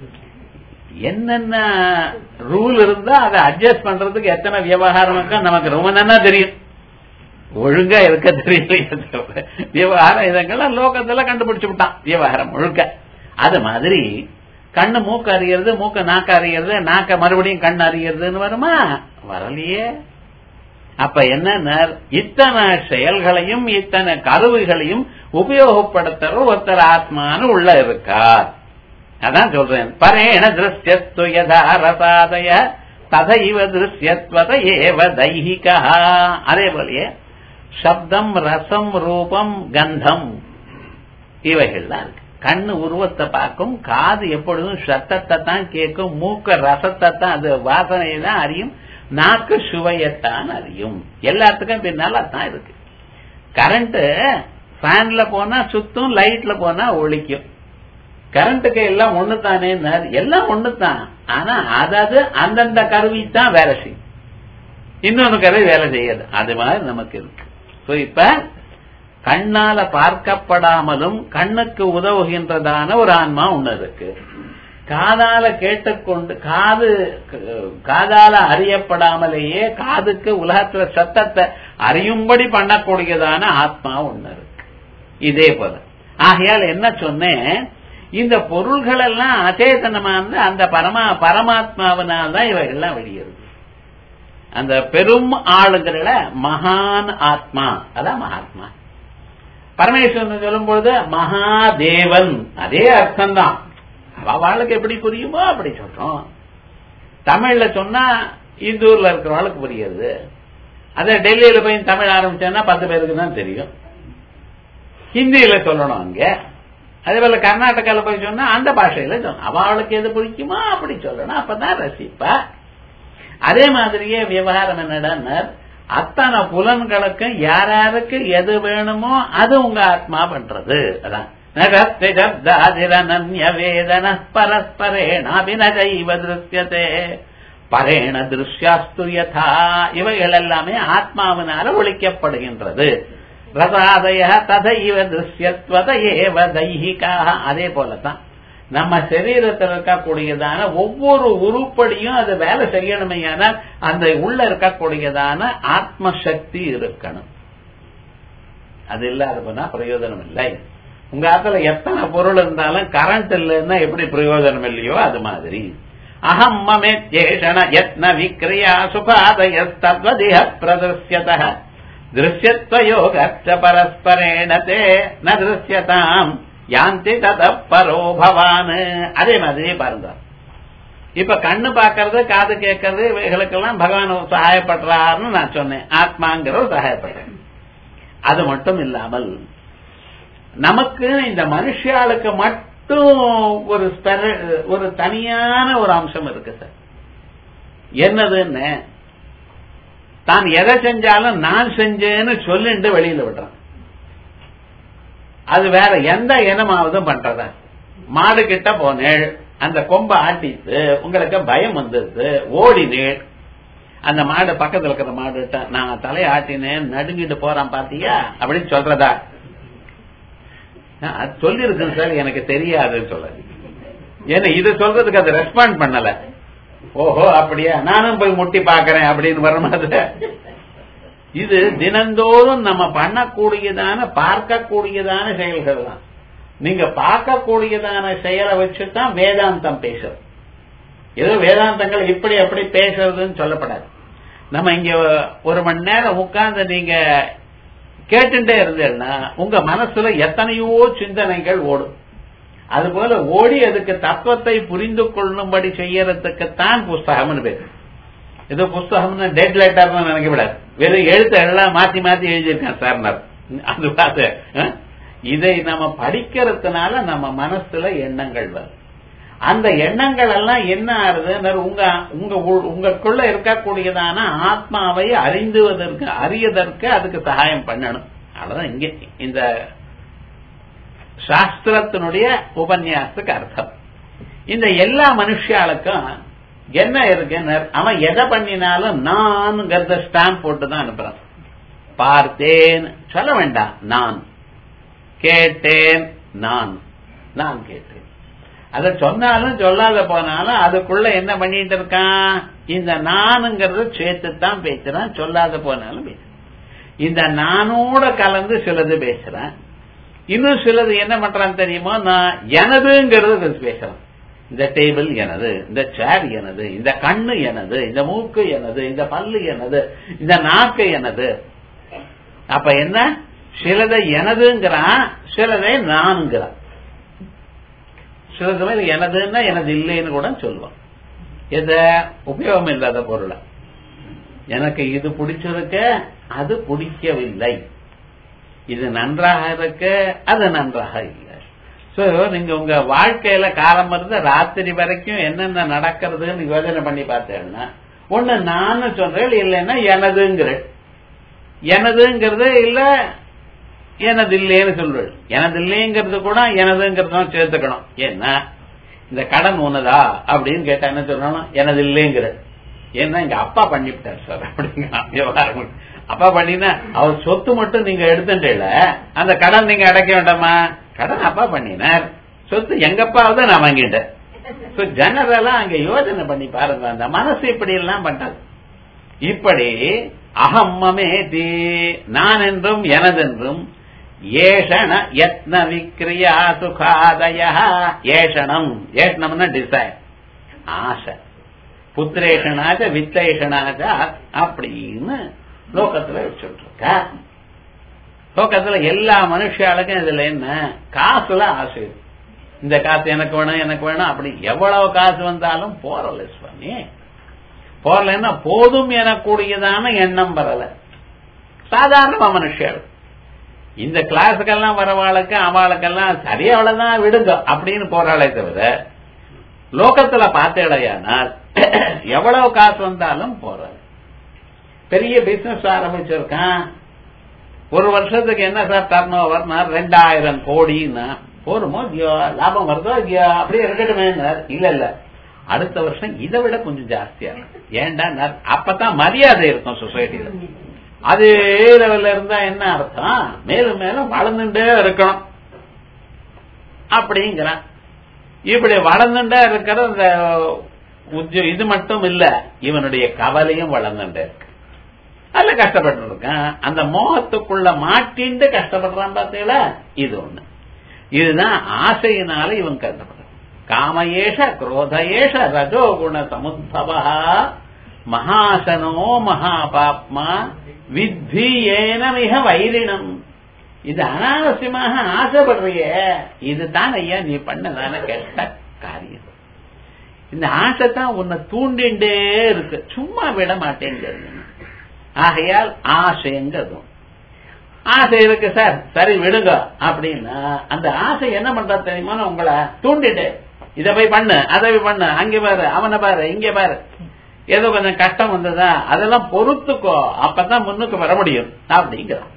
S1: என்னென்ன ரூல் இருந்தா அதை அட்ஜஸ்ட் பண்றதுக்கு எத்தனை விவகாரம் இருக்கோ நமக்கு ரொம்ப நல்லா தெரியும் ஒழுங்கா இருக்க தெரியல விவகாரம் இதெல்லாம் லோகத்துல கண்டுபிடிச்சு விட்டான் விவகாரம் ஒழுக்க அது மாதிரி கண்ணு மூக்கு அறியறது மூக்க நாக்க அறியறது நாக்க மறுபடியும் கண் அறியறதுன்னு வருமா வரலையே அப்ப என்ன இத்தனை செயல்களையும் இத்தனை கருவிகளையும் உபயோகப்படுத்துற ஒருத்தர் ஆத்மானு உள்ள இருக்கார் அதான் சொல்றேன் பரேண திருஷ்யஸ்து யதா ரசாதய ததைவ திருஷ்யத்வத ஏவ தைஹிகா அதே போலயே சப்தம் ரசம் ரூபம் கந்தம் இவைகள்லாம் இருக்கு கண்ணு உருவத்தை பார்க்கும் காது எப்பொழுதும் சத்தத்தை தான் கேட்கும் மூக்க ரசத்தை தான் அது வாசனையை தான் அறியும் நாக்கு சுவையத்தான் அறியும் எல்லாத்துக்கும் பின்னால தான் இருக்கு கரண்ட் ஃபேன்ல போனா சுத்தும் லைட்ல போனா ஒழிக்கும் கரண்ட்டுக்கு எல்லாம் ஒண்ணு தானே எல்லாம் ஒண்ணு தான் ஆனா அதாவது அந்தந்த கருவி தான் வேலை செய்யும் இன்னொன்னு கருவி வேலை செய்யாது அது மாதிரி நமக்கு இருக்கு சோ இப்ப கண்ணால பார்க்கப்படாமலும் கண்ணுக்கு உதவுகின்றதான ஒரு ஆன்மா ஒண்ணு இருக்கு காதால கேட்டுக்கொண்டு காது காதால அறியப்படாமலேயே காதுக்கு உலகத்துல சத்தத்தை அறியும்படி பண்ணக்கூடியதான ஆத்மா ஒண்ணு இருக்கு இதே போல ஆகையால் என்ன சொன்னேன் இந்த பொருள்கள் எல்லாம் அச்சேதனமா இருந்து அந்த பரமா பரமாத்மாவினால் தான் இவைகள்லாம் வெளியேறுது அந்த பெரும் ஆளுங்கிற மகான் ஆத்மா அதான் மகாத்மா பரமேஸ்வரன் சொல்லும் பொழுது மகாதேவன் அதே அர்த்தம் தான் அவளுக்கு எப்படி புரியுமோ அப்படி சொல்றோம் தமிழ்ல சொன்னா இந்தூர்ல இருக்கிறவளுக்கு புரியுது அதே டெல்லியில போய் தமிழ் ஆரம்பிச்சேன்னா பத்து பேருக்கு தான் தெரியும் ஹிந்தியில சொல்லணும் அங்க அதே போல கர்நாடகால போய் சொன்னா அந்த பாஷையில சொல்லணும் அவளுக்கு எது பிடிக்குமோ அப்படி சொல்லணும் அப்பதான் ரசிப்பா அதே மாதிரியே விவகாரம் என்னடா அத்தனை புலன்களுக்கும் யாராருக்கு எது வேணுமோ அது உங்க ஆத்மா பண்றது அதான் வேதன பரஸ்பரேணாபினஜைவ திருஷ்யத்தே பரேண திருஷ்யாஸ்து யதா இவைகள் எல்லாமே ஆத்மாவினால ஒழிக்கப்படுகின்றது ரசாதய ததைவ திருஷ்யத்வத ஏவ தைஹிகாக அதே போலதான் நம்ம சரீரத்தில் இருக்கக்கூடியதான ஒவ்வொரு உருப்படியும் அது வேலை செய்யணுமையான அந்த உள்ள இருக்கக்கூடியதான ஆத்ம சக்தி இருக்கணும் அது இல்லாத போனா பிரயோஜனம் இல்லை உங்க ஆத்துல எத்தனை பொருள் இருந்தாலும் கரண்ட் இல்லைன்னா எப்படி பிரயோஜனம் இல்லையோ அது மாதிரி அகம் மமேத்யேஷண யத்ன விக்ரியா சுகாதயஸ்தத்வதிஹ பிரதர்சியத திருஷ்யத்வயோகச்ச பரஸ்பரேண தே ந திருஷ்யதாம் யாந்தி தத பரோ பவான் அதே மாதிரி பாருங்க இப்ப கண்ணு பாக்கிறது காது கேட்கறது இவைகளுக்கெல்லாம் பகவான் சகாயப்படுறாருன்னு நான் சொன்னேன் ஆத்மாங்கிறவர் சகாயப்படுறேன் அது மட்டும் இல்லாமல் நமக்கு இந்த மனுஷாளுக்கு மட்டும் ஒரு ஒரு தனியான ஒரு அம்சம் இருக்கு சார் என்னதுன்னு தான் எதை செஞ்சாலும் நான் செஞ்சேன்னு சொல்லிட்டு வெளியில விடுறான் அது வேற எந்த இனமாவதும் பண்றத மாடு கிட்ட போனேள் அந்த கொம்ப ஆட்டிட்டு உங்களுக்கு பயம் வந்துருது ஓடினேள் அந்த மாடு பக்கத்துல இருக்கிற மாடு நான் தலையை ஆட்டினேன் நடுங்கிட்டு போறான் பாத்தியா அப்படின்னு சொல்றதா அது சொல்லிருக்கேன் சார் எனக்கு தெரியாதுன்னு சொல்ல ஏன்னா இது சொல்றதுக்கு அது ரெஸ்பாண்ட் பண்ணல ஓஹோ அப்படியா நானும் போய் முட்டி பாக்கிறேன் அப்படின்னு வர மாதிரி இது தினந்தோறும் நம்ம பண்ணக்கூடியதான பார்க்கக்கூடியதான செயல்கள் தான் நீங்க பார்க்கக்கூடியதான செயலை வச்சுதான் வேதாந்தம் பேசுறது ஏதோ வேதாந்தங்கள் இப்படி அப்படி பேசுறதுன்னு சொல்லப்படாது நம்ம இங்க ஒரு மணி நேரம் உட்கார்ந்து நீங்க கேட்டுட்டே இருந்தேன்னா உங்க மனசுல எத்தனையோ சிந்தனைகள் ஓடும் அதுபோல ஓடி அதுக்கு தத்துவத்தை புரிந்து கொள்ளும்படி செய்யறதுக்குத்தான் புஸ்தகம்னு பேரு ஏதோ புஸ்தகம்னு டெட் லெட்டர்னு நினைக்க விடாது வெறும் எழுத்து எல்லாம் மாத்தி மாத்தி எழுதியிருக்கேன் சார் அது பார்த்து இதை நம்ம படிக்கிறதுனால நம்ம மனசுல எண்ணங்கள் வரும் அந்த எண்ணங்கள் எல்லாம் என்ன ஆறுது உங்க உங்க உங்களுக்குள்ள இருக்கக்கூடியதான ஆத்மாவை அறிந்துவதற்கு அறியதற்கு அதுக்கு சகாயம் பண்ணணும் அவ்வளவுதான் இங்க இந்த சாஸ்திரத்தினுடைய உபன்யாசத்துக்கு அர்த்தம் இந்த எல்லா மனுஷாளுக்கும் என்ன இருக்கு அவன் எதை பண்ணினாலும் நான்ங்கிறத ஸ்டாம்ப் போட்டு தான் அனுப்புறான் பார்த்தேன் சொல்ல வேண்டாம் நான் கேட்டேன் நான் நான் கேட்டேன் அத சொன்னாலும் சொல்லாத போனாலும் அதுக்குள்ள என்ன பண்ணிட்டு இருக்கான் இந்த நானுங்கிறத சேர்த்து தான் பேசுறான் சொல்லாத போனாலும் பேசுறான் இந்த நானோட கலந்து சிலது பேசுறேன் இன்னும் சிலது என்ன பண்றான் தெரியுமா நான் எனதுங்கிறது பேசுறான் இந்த டேபிள் எனது இந்த சேர் எனது இந்த கண்ணு எனது இந்த மூக்கு எனது இந்த பல்லு எனது இந்த நாக்கு எனது அப்ப என்ன சிலதை எனதுங்கிறான் சிலதை நான்கிறான் சில சமயம் எனதுன்னா எனது இல்லைன்னு கூட சொல்லுவான் எத உபயோகம் இல்லாத பொருளை எனக்கு இது பிடிச்சிருக்க அது பிடிக்கவில்லை இது நன்றாக இருக்க அது நன்றாக இல்லை சோ நீங்க உங்க வாழ்க்கையில காலம் இருந்து ராத்திரி வரைக்கும் என்னென்ன நடக்கிறதுன்னு யோசனை பண்ணி பார்த்தேன்னா ஒண்ணு நான் சொல்றேன் இல்லைன்னா எனதுங்கிறேன் எனதுங்கிறது இல்ல எனது இல்லைன்னு சொல்றேன் எனது இல்லைங்கிறது கூட எனதுங்கிறது சேர்த்துக்கணும் ஏன்னா இந்த கடன் உனதா அப்படின்னு கேட்டா என்ன சொல்லணும் எனது இல்லைங்கிற ஏன்னா எங்க அப்பா பண்ணிவிட்டார் சார் அப்படிங்கிற அப்பா பண்ணினா அவர் சொத்து மட்டும் நீங்க எடுத்துட்டேல அந்த கடன் நீங்க அடைக்க வேண்டாமா கடன் அப்பா பண்ணினார் சொத்து எங்கப்பாவது நான் வாங்கிட்டேன் ஜெனரலா அங்க யோசனை பண்ணி பாருங்க அந்த மனசு இப்படி எல்லாம் பண்றது இப்படி அகம்மமே தீ நான் என்றும் எனதென்றும் ஏஷண யத்ன விக்ரியா சுகாதய ஏஷணம் ஏஷணம்னா டிசைர் ஆசை புத்திரேஷனாக வித்தேஷனாக அப்படின்னு லோகத்துல வச்சுட்டு இருக்க லோகத்துல எல்லா மனுஷாளுக்கும் இதுல என்ன காசுல ஆசை இருக்கு. இந்த காசு எனக்கு வேணும் எனக்கு வேணும் அப்படி எவ்வளவு காசு வந்தாலும் போறல சுவாமி போறலன்னா போதும் எனக்கூடியதான எண்ணம் வரல சாதாரண மனுஷியாள் இந்த கிளாஸுக்கெல்லாம் வரவாளுக்கு அவளுக்கெல்லாம் சரி அவ்வளவுதான் விடுங்க அப்படின்னு போறாளே தவிர லோகத்துல பார்த்தேடையானால் எவ்வளவு காசு வந்தாலும் போறாரு பெரிய பிசினஸ் ஆரம்பிச்சிருக்கான் ஒரு வருஷத்துக்கு என்ன சார் டர்ன் ஓவர்னா ரெண்டாயிரம் கோடின்னா போருமோ இல்லையோ லாபம் வருதோ இல்லையோ அப்படியே இருக்கட்டுமே இல்ல இல்ல அடுத்த வருஷம் இதை விட கொஞ்சம் ஜாஸ்தியா இருக்கும் ஏன்டா அப்பதான் மரியாதை இருக்கும் சொசைட்டில அதே லெவல்ல இருந்தா என்ன அர்த்தம் மேலும் மேலும் வளர்ந்துட்டே இருக்கணும் அப்படிங்கிறான் இப்படி வளர்ந்துட்டே இருக்கிற இந்த உத்தியோ- இது மட்டும் இல்ல இவனுடைய கவலையும் வளர்ந்துட்டே இருக்கு அதுல கஷ்டப்பட்டு இருக்கான் அந்த மோகத்துக்குள்ள மாட்டிண்டு கஷ்டப்படுறான் பார்த்தீங்களா இது ஒண்ணு இதுதான் ஆசையினால இவன் கஷ்டப்படுறான் காமயேஷ குரோதயேஷ ரஜோகுண சமுத்பவ மகாசனோ மகாபாப்மா வித்தி ஏன மிக வைரிணம் இது அனாவசியமாக ஆசைப்படுறியே இதுதான் ஐயா நீ பண்ணதான கெட்ட காரியம் இந்த ஆசை தான் உன்னை தூண்டிண்டே இருக்கு சும்மா விட மாட்டேங்கிறது ஆகையால் ஆசைங்கிறதும் ஆசை இருக்கு சார் சரி விடுங்க அப்படின்னா அந்த ஆசை என்ன பண்ற தெரியுமா உங்களை தூண்டிட்டு இத போய் பண்ணு அதை போய் பண்ணு அங்க பாரு அவனை பாரு இங்க பாரு ஏதோ கொஞ்சம் கஷ்டம் வந்ததா அதெல்லாம் பொறுத்துக்கோ அப்பதான் முன்னுக்கு வர முடியும் அப்படிங்கிறான்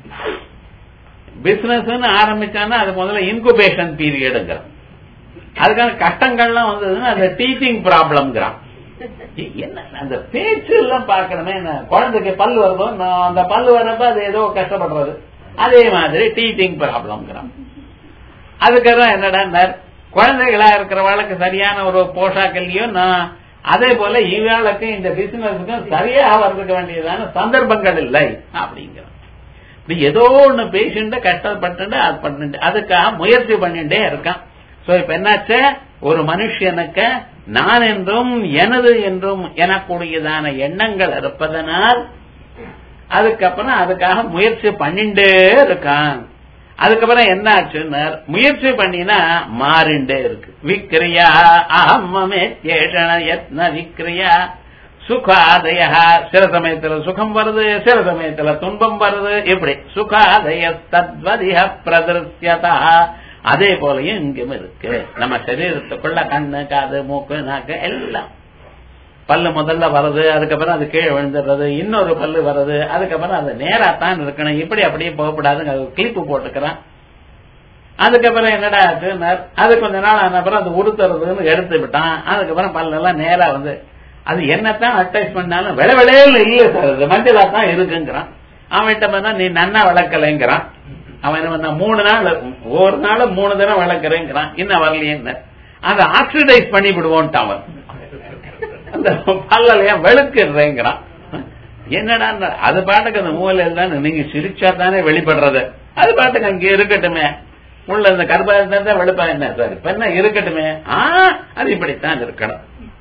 S1: பிசினஸ் ஆரம்பிச்சானா அது முதல்ல இன்குபேஷன் பீரியடுங்கிறான் அதுக்கான கஷ்டங்கள்லாம் வந்ததுன்னா அந்த டீச்சிங் ப்ராப்ளம்ங்கிறான் என்ன அந்த பேச்சு எல்லாம் பார்க்கணுமே என்ன குழந்தைக்கு பல் வருதோ நான் அந்த பல் வரப்ப அது ஏதோ கஷ்டப்படுறது அதே மாதிரி டீச்சிங் ப்ராப்ளம்ங்கிறான் அதுக்கப்புறம் என்னடா குழந்தைகளா இருக்கிறவளுக்கு சரியான ஒரு போஷாக்கு இல்லையோ நான் அதே போல இவாளுக்கு இந்த பிசினஸுக்கும் சரியா வர்றதுக்கு வேண்டியதான சந்தர்ப்பங்கள் இல்லை அப்படிங்கிறான் இப்படி ஏதோ ஒண்ணு பேசிட்டு கஷ்டப்பட்டு அது பண்ணிட்டு அதுக்காக முயற்சி பண்ணிட்டே இருக்கான் சோ இப்ப என்னாச்சு ஒரு மனுஷனுக்கு நான் என்றும் எனது என்றும் எனக்கூடியதான எண்ணங்கள் இருப்பதனால் அதுக்கப்புறம் அதுக்காக முயற்சி பண்ணிட்டே இருக்கான் அதுக்கப்புறம் என்ன ஆச்சுன்னா முயற்சி பண்ணினா மாறிண்டே இருக்கு விக்ரியா அகம்மமே தேஷண யத்ன விக்ரியா சுகாதய சில சமயத்துல சுகம் வருது சில சமயத்துல துன்பம் வருது இப்படி சுகாதய தத்வதிக பிரதர்சியதா அதே போலயும் இங்கும் இருக்கு நம்ம சரீரத்துக்குள்ள கண்ணு காது மூக்கு நாக்கு எல்லாம் பல்லு முதல்ல வருது அதுக்கப்புறம் அது கீழே விழுந்துடுறது இன்னொரு பல்லு வருது அதுக்கப்புறம் அது நேரா தான் இருக்கணும் இப்படி அப்படியே போகக்கூடாதுங்க கிளிப்பு போட்டுக்கிறான் அதுக்கப்புறம் என்னடா ஆச்சுன்னா அது கொஞ்ச நாள் ஆன அப்புறம் அது உடுத்துறதுன்னு எடுத்து விட்டான் அதுக்கப்புறம் பல்லெல்லாம் நேரா வந்து அது என்னத்தான் அட்டாச் பண்ணாலும் விளை விளையில இல்ல சார் அது மஞ்சளா தான் இருக்குங்கிறான் அவன்கிட்ட பார்த்தா நீ நன்னா வளர்க்கலைங்கிறான் அவன் என்ன பண்ணா மூணு நாள் ஒரு நாள் மூணு தடவை வளர்க்கறேங்கிறான் இன்னும் வரலையே அதை ஆக்சிடைஸ் பண்ணி விடுவோன்ட்டு அவன் அந்த பல்லலையா வெளுக்கிறேங்கிறான் என்னடா அது பாட்டுக்கு அந்த மூலையில் தான் நீங்க சிரிச்சா தானே வெளிப்படுறது அது பாட்டுக்கு அங்க இருக்கட்டுமே உள்ள இந்த கர்ப்பாயத்தை தான் வெளுப்பா என்ன சார் இப்ப என்ன இருக்கட்டுமே ஆ அது இப்படித்தான் இருக்கணும்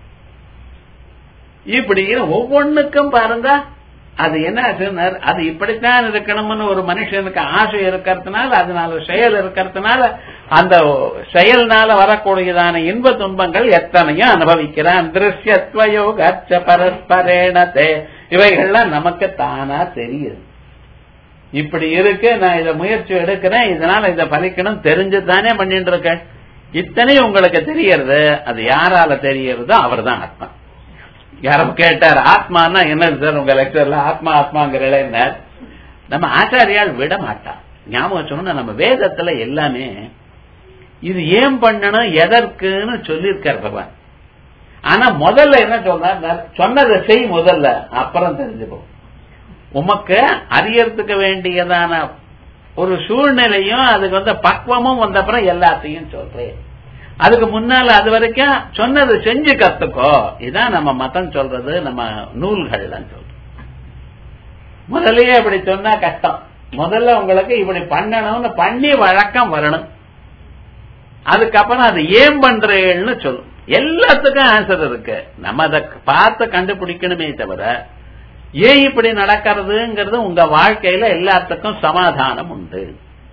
S1: இப்படி ஒவ்வொன்னுக்கும் பாருங்க அது என்ன ஆச்சுன்னா அது இப்படித்தான் இருக்கணும்னு ஒரு மனுஷனுக்கு ஆசை இருக்கிறதுனால அதனால செயல் இருக்கிறதுனால அந்த செயல்னால வரக்கூடியதான இன்ப துன்பங்கள் எத்தனையும் அனுபவிக்கிறான் திருஷ்யத்வயோகச்ச பரஸ்பரேணத்தே இவைகள்லாம் நமக்கு தானா தெரியுது இப்படி இருக்கு நான் இத முயற்சி எடுக்கிறேன் இதனால இதை பலிக்கணும் தெரிஞ்சு தானே பண்ணிட்டு இருக்கேன் இத்தனையும் உங்களுக்கு தெரியறது அது யாரால தெரியறதோ அவர் தான் ஆத்மா யாரும் கேட்டார் ஆத்மானா என்னது சார் உங்க லெக்சர்ல ஆத்மா ஆத்மாங்கிற என்ன நம்ம ஆச்சாரியால் விட மாட்டா ஞாபகம் வச்சோம்னா நம்ம வேதத்துல எல்லாமே இது ஏன் பண்ணணும் எதற்குன்னு சொல்லியிருக்கார் பகவான் ஆனா முதல்ல என்ன சொன்னார் சொன்னதை செய் முதல்ல அப்புறம் தெரிஞ்சுப்போம் உமக்கு அறியறதுக்கு வேண்டியதான ஒரு சூழ்நிலையும் அதுக்கு வந்து பக்குவமும் வந்த அப்புறம் எல்லாத்தையும் சொல்றேன் அதுக்கு முன்னால அது வரைக்கும் சொன்னது செஞ்சு கத்துக்கோ இதான் நம்ம மதம் சொல்றது நம்ம நூல்கள்லாம் சொல்றோம் முதல்லயே இப்படி சொன்னா கஷ்டம் முதல்ல உங்களுக்கு இப்படி பண்ணணும்னு பண்ணி வழக்கம் வரணும் அதுக்கப்புறம் அது ஏன் பண்றேன்னு சொல்லும் எல்லாத்துக்கும் ஆன்சர் இருக்கு நம்ம அதை பார்த்து கண்டுபிடிக்கணுமே தவிர ஏன் இப்படி நடக்கிறதுங்கிறது உங்க வாழ்க்கையில எல்லாத்துக்கும் சமாதானம் உண்டு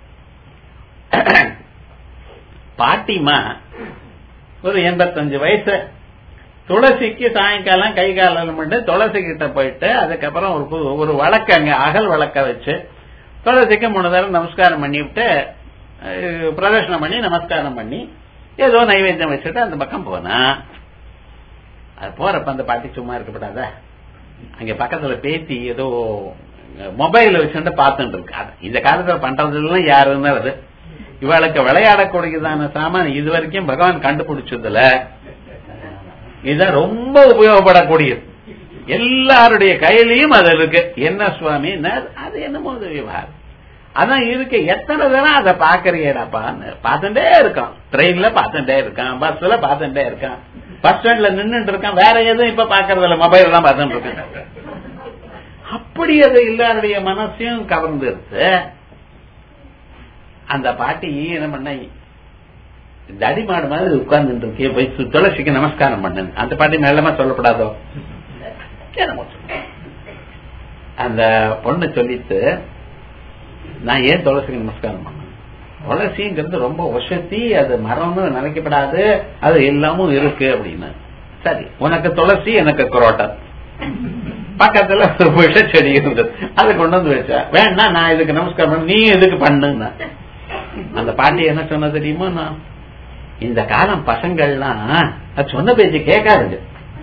S1: பாட்டிமா ஒரு எண்பத்தஞ்சு வயசு துளசிக்கு சாயங்காலம் கை காலம் பண்ணி துளசி கிட்ட போயிட்டு அதுக்கப்புறம் ஒரு பு- ஒரு வழக்கங்க அகல் வழக்க வச்சு துளசிக்கு மூணு தடவை நமஸ்காரம் பண்ணிவிட்டு அஹ், பிரதர்ஷனம் பண்ணி நமஸ்காரம் பண்ணி ஏதோ நைவேத்தியம் வச்சுட்டு அந்த பக்கம் போனா அது போறப்ப அந்த பாட்டி சும்மா இருக்கப்படாதா அங்க பக்கத்துல பேத்தி ஏதோ மொபைல் வச்சுட்டு பார்த்துட்டு இருக்கு அது இந்த காலத்துல பண்றதுலாம் யாருன்னு அது இவளுக்கு விளையாடக்கூடியதான சாமான் இது வரைக்கும் பகவான் கண்டுபிடிச்சதுல இதான் ரொம்ப உபயோகப்படக்கூடியது எல்லாருடைய கையிலயும் அது இருக்கு என்ன சுவாமி அது என்னமோ ஒரு விவகாரம் அதான் இருக்கு எத்தனை தரம் அதை பாக்குறியடாப்பான்னு பார்த்துட்டே இருக்கான் ட்ரெயின்ல பார்த்துட்டே இருக்கான் பஸ்ல பார்த்துட்டே இருக்கான் பஸ் ஸ்டாண்ட்ல நின்னுட்டு இருக்கான் வேற எதுவும் இப்ப பாக்குறது இல்ல மொபைல் தான் பார்த்துட்டு இருக்கான் அப்படி அது எல்லாருடைய மனசையும் கவர்ந்துருச்சு அந்த பாட்டி என்ன பண்ண தடி மாடு மாதிரி உட்கார்ந்துட்டு இருக்கே போய் சு- துளசிக்கு நமஸ்காரம் பண்ணு அந்த பாட்டி மெல்லமா சொல்லப்படாதோ என்னமோ சொல்லு. அந்த பொண்ணு சொல்லிட்டு நான் ஏன் துளசிக்கு நமஸ்காரம் பண்ணேன் துளசிங்கிறது ரொம்ப வசதி அது மரம்னு நினைக்கப்படாது அது எல்லாமும் இருக்கு அப்படின்னு சரி உனக்கு துளசி எனக்கு குரோட்டம் பக்கத்துல ஒரு விஷ செடி இருந்தது அதை கொண்டு வந்து வச்சா வேணா நான் இதுக்கு நமஸ்காரம் பண்ண நீ எதுக்கு பண்ணுன்னா அந்த பாட்டி என்ன சொன்ன தெரியுமா நான் இந்த காலம் பசங்கள்லாம் அது சொன்ன பேச்சு கேட்காதுங்க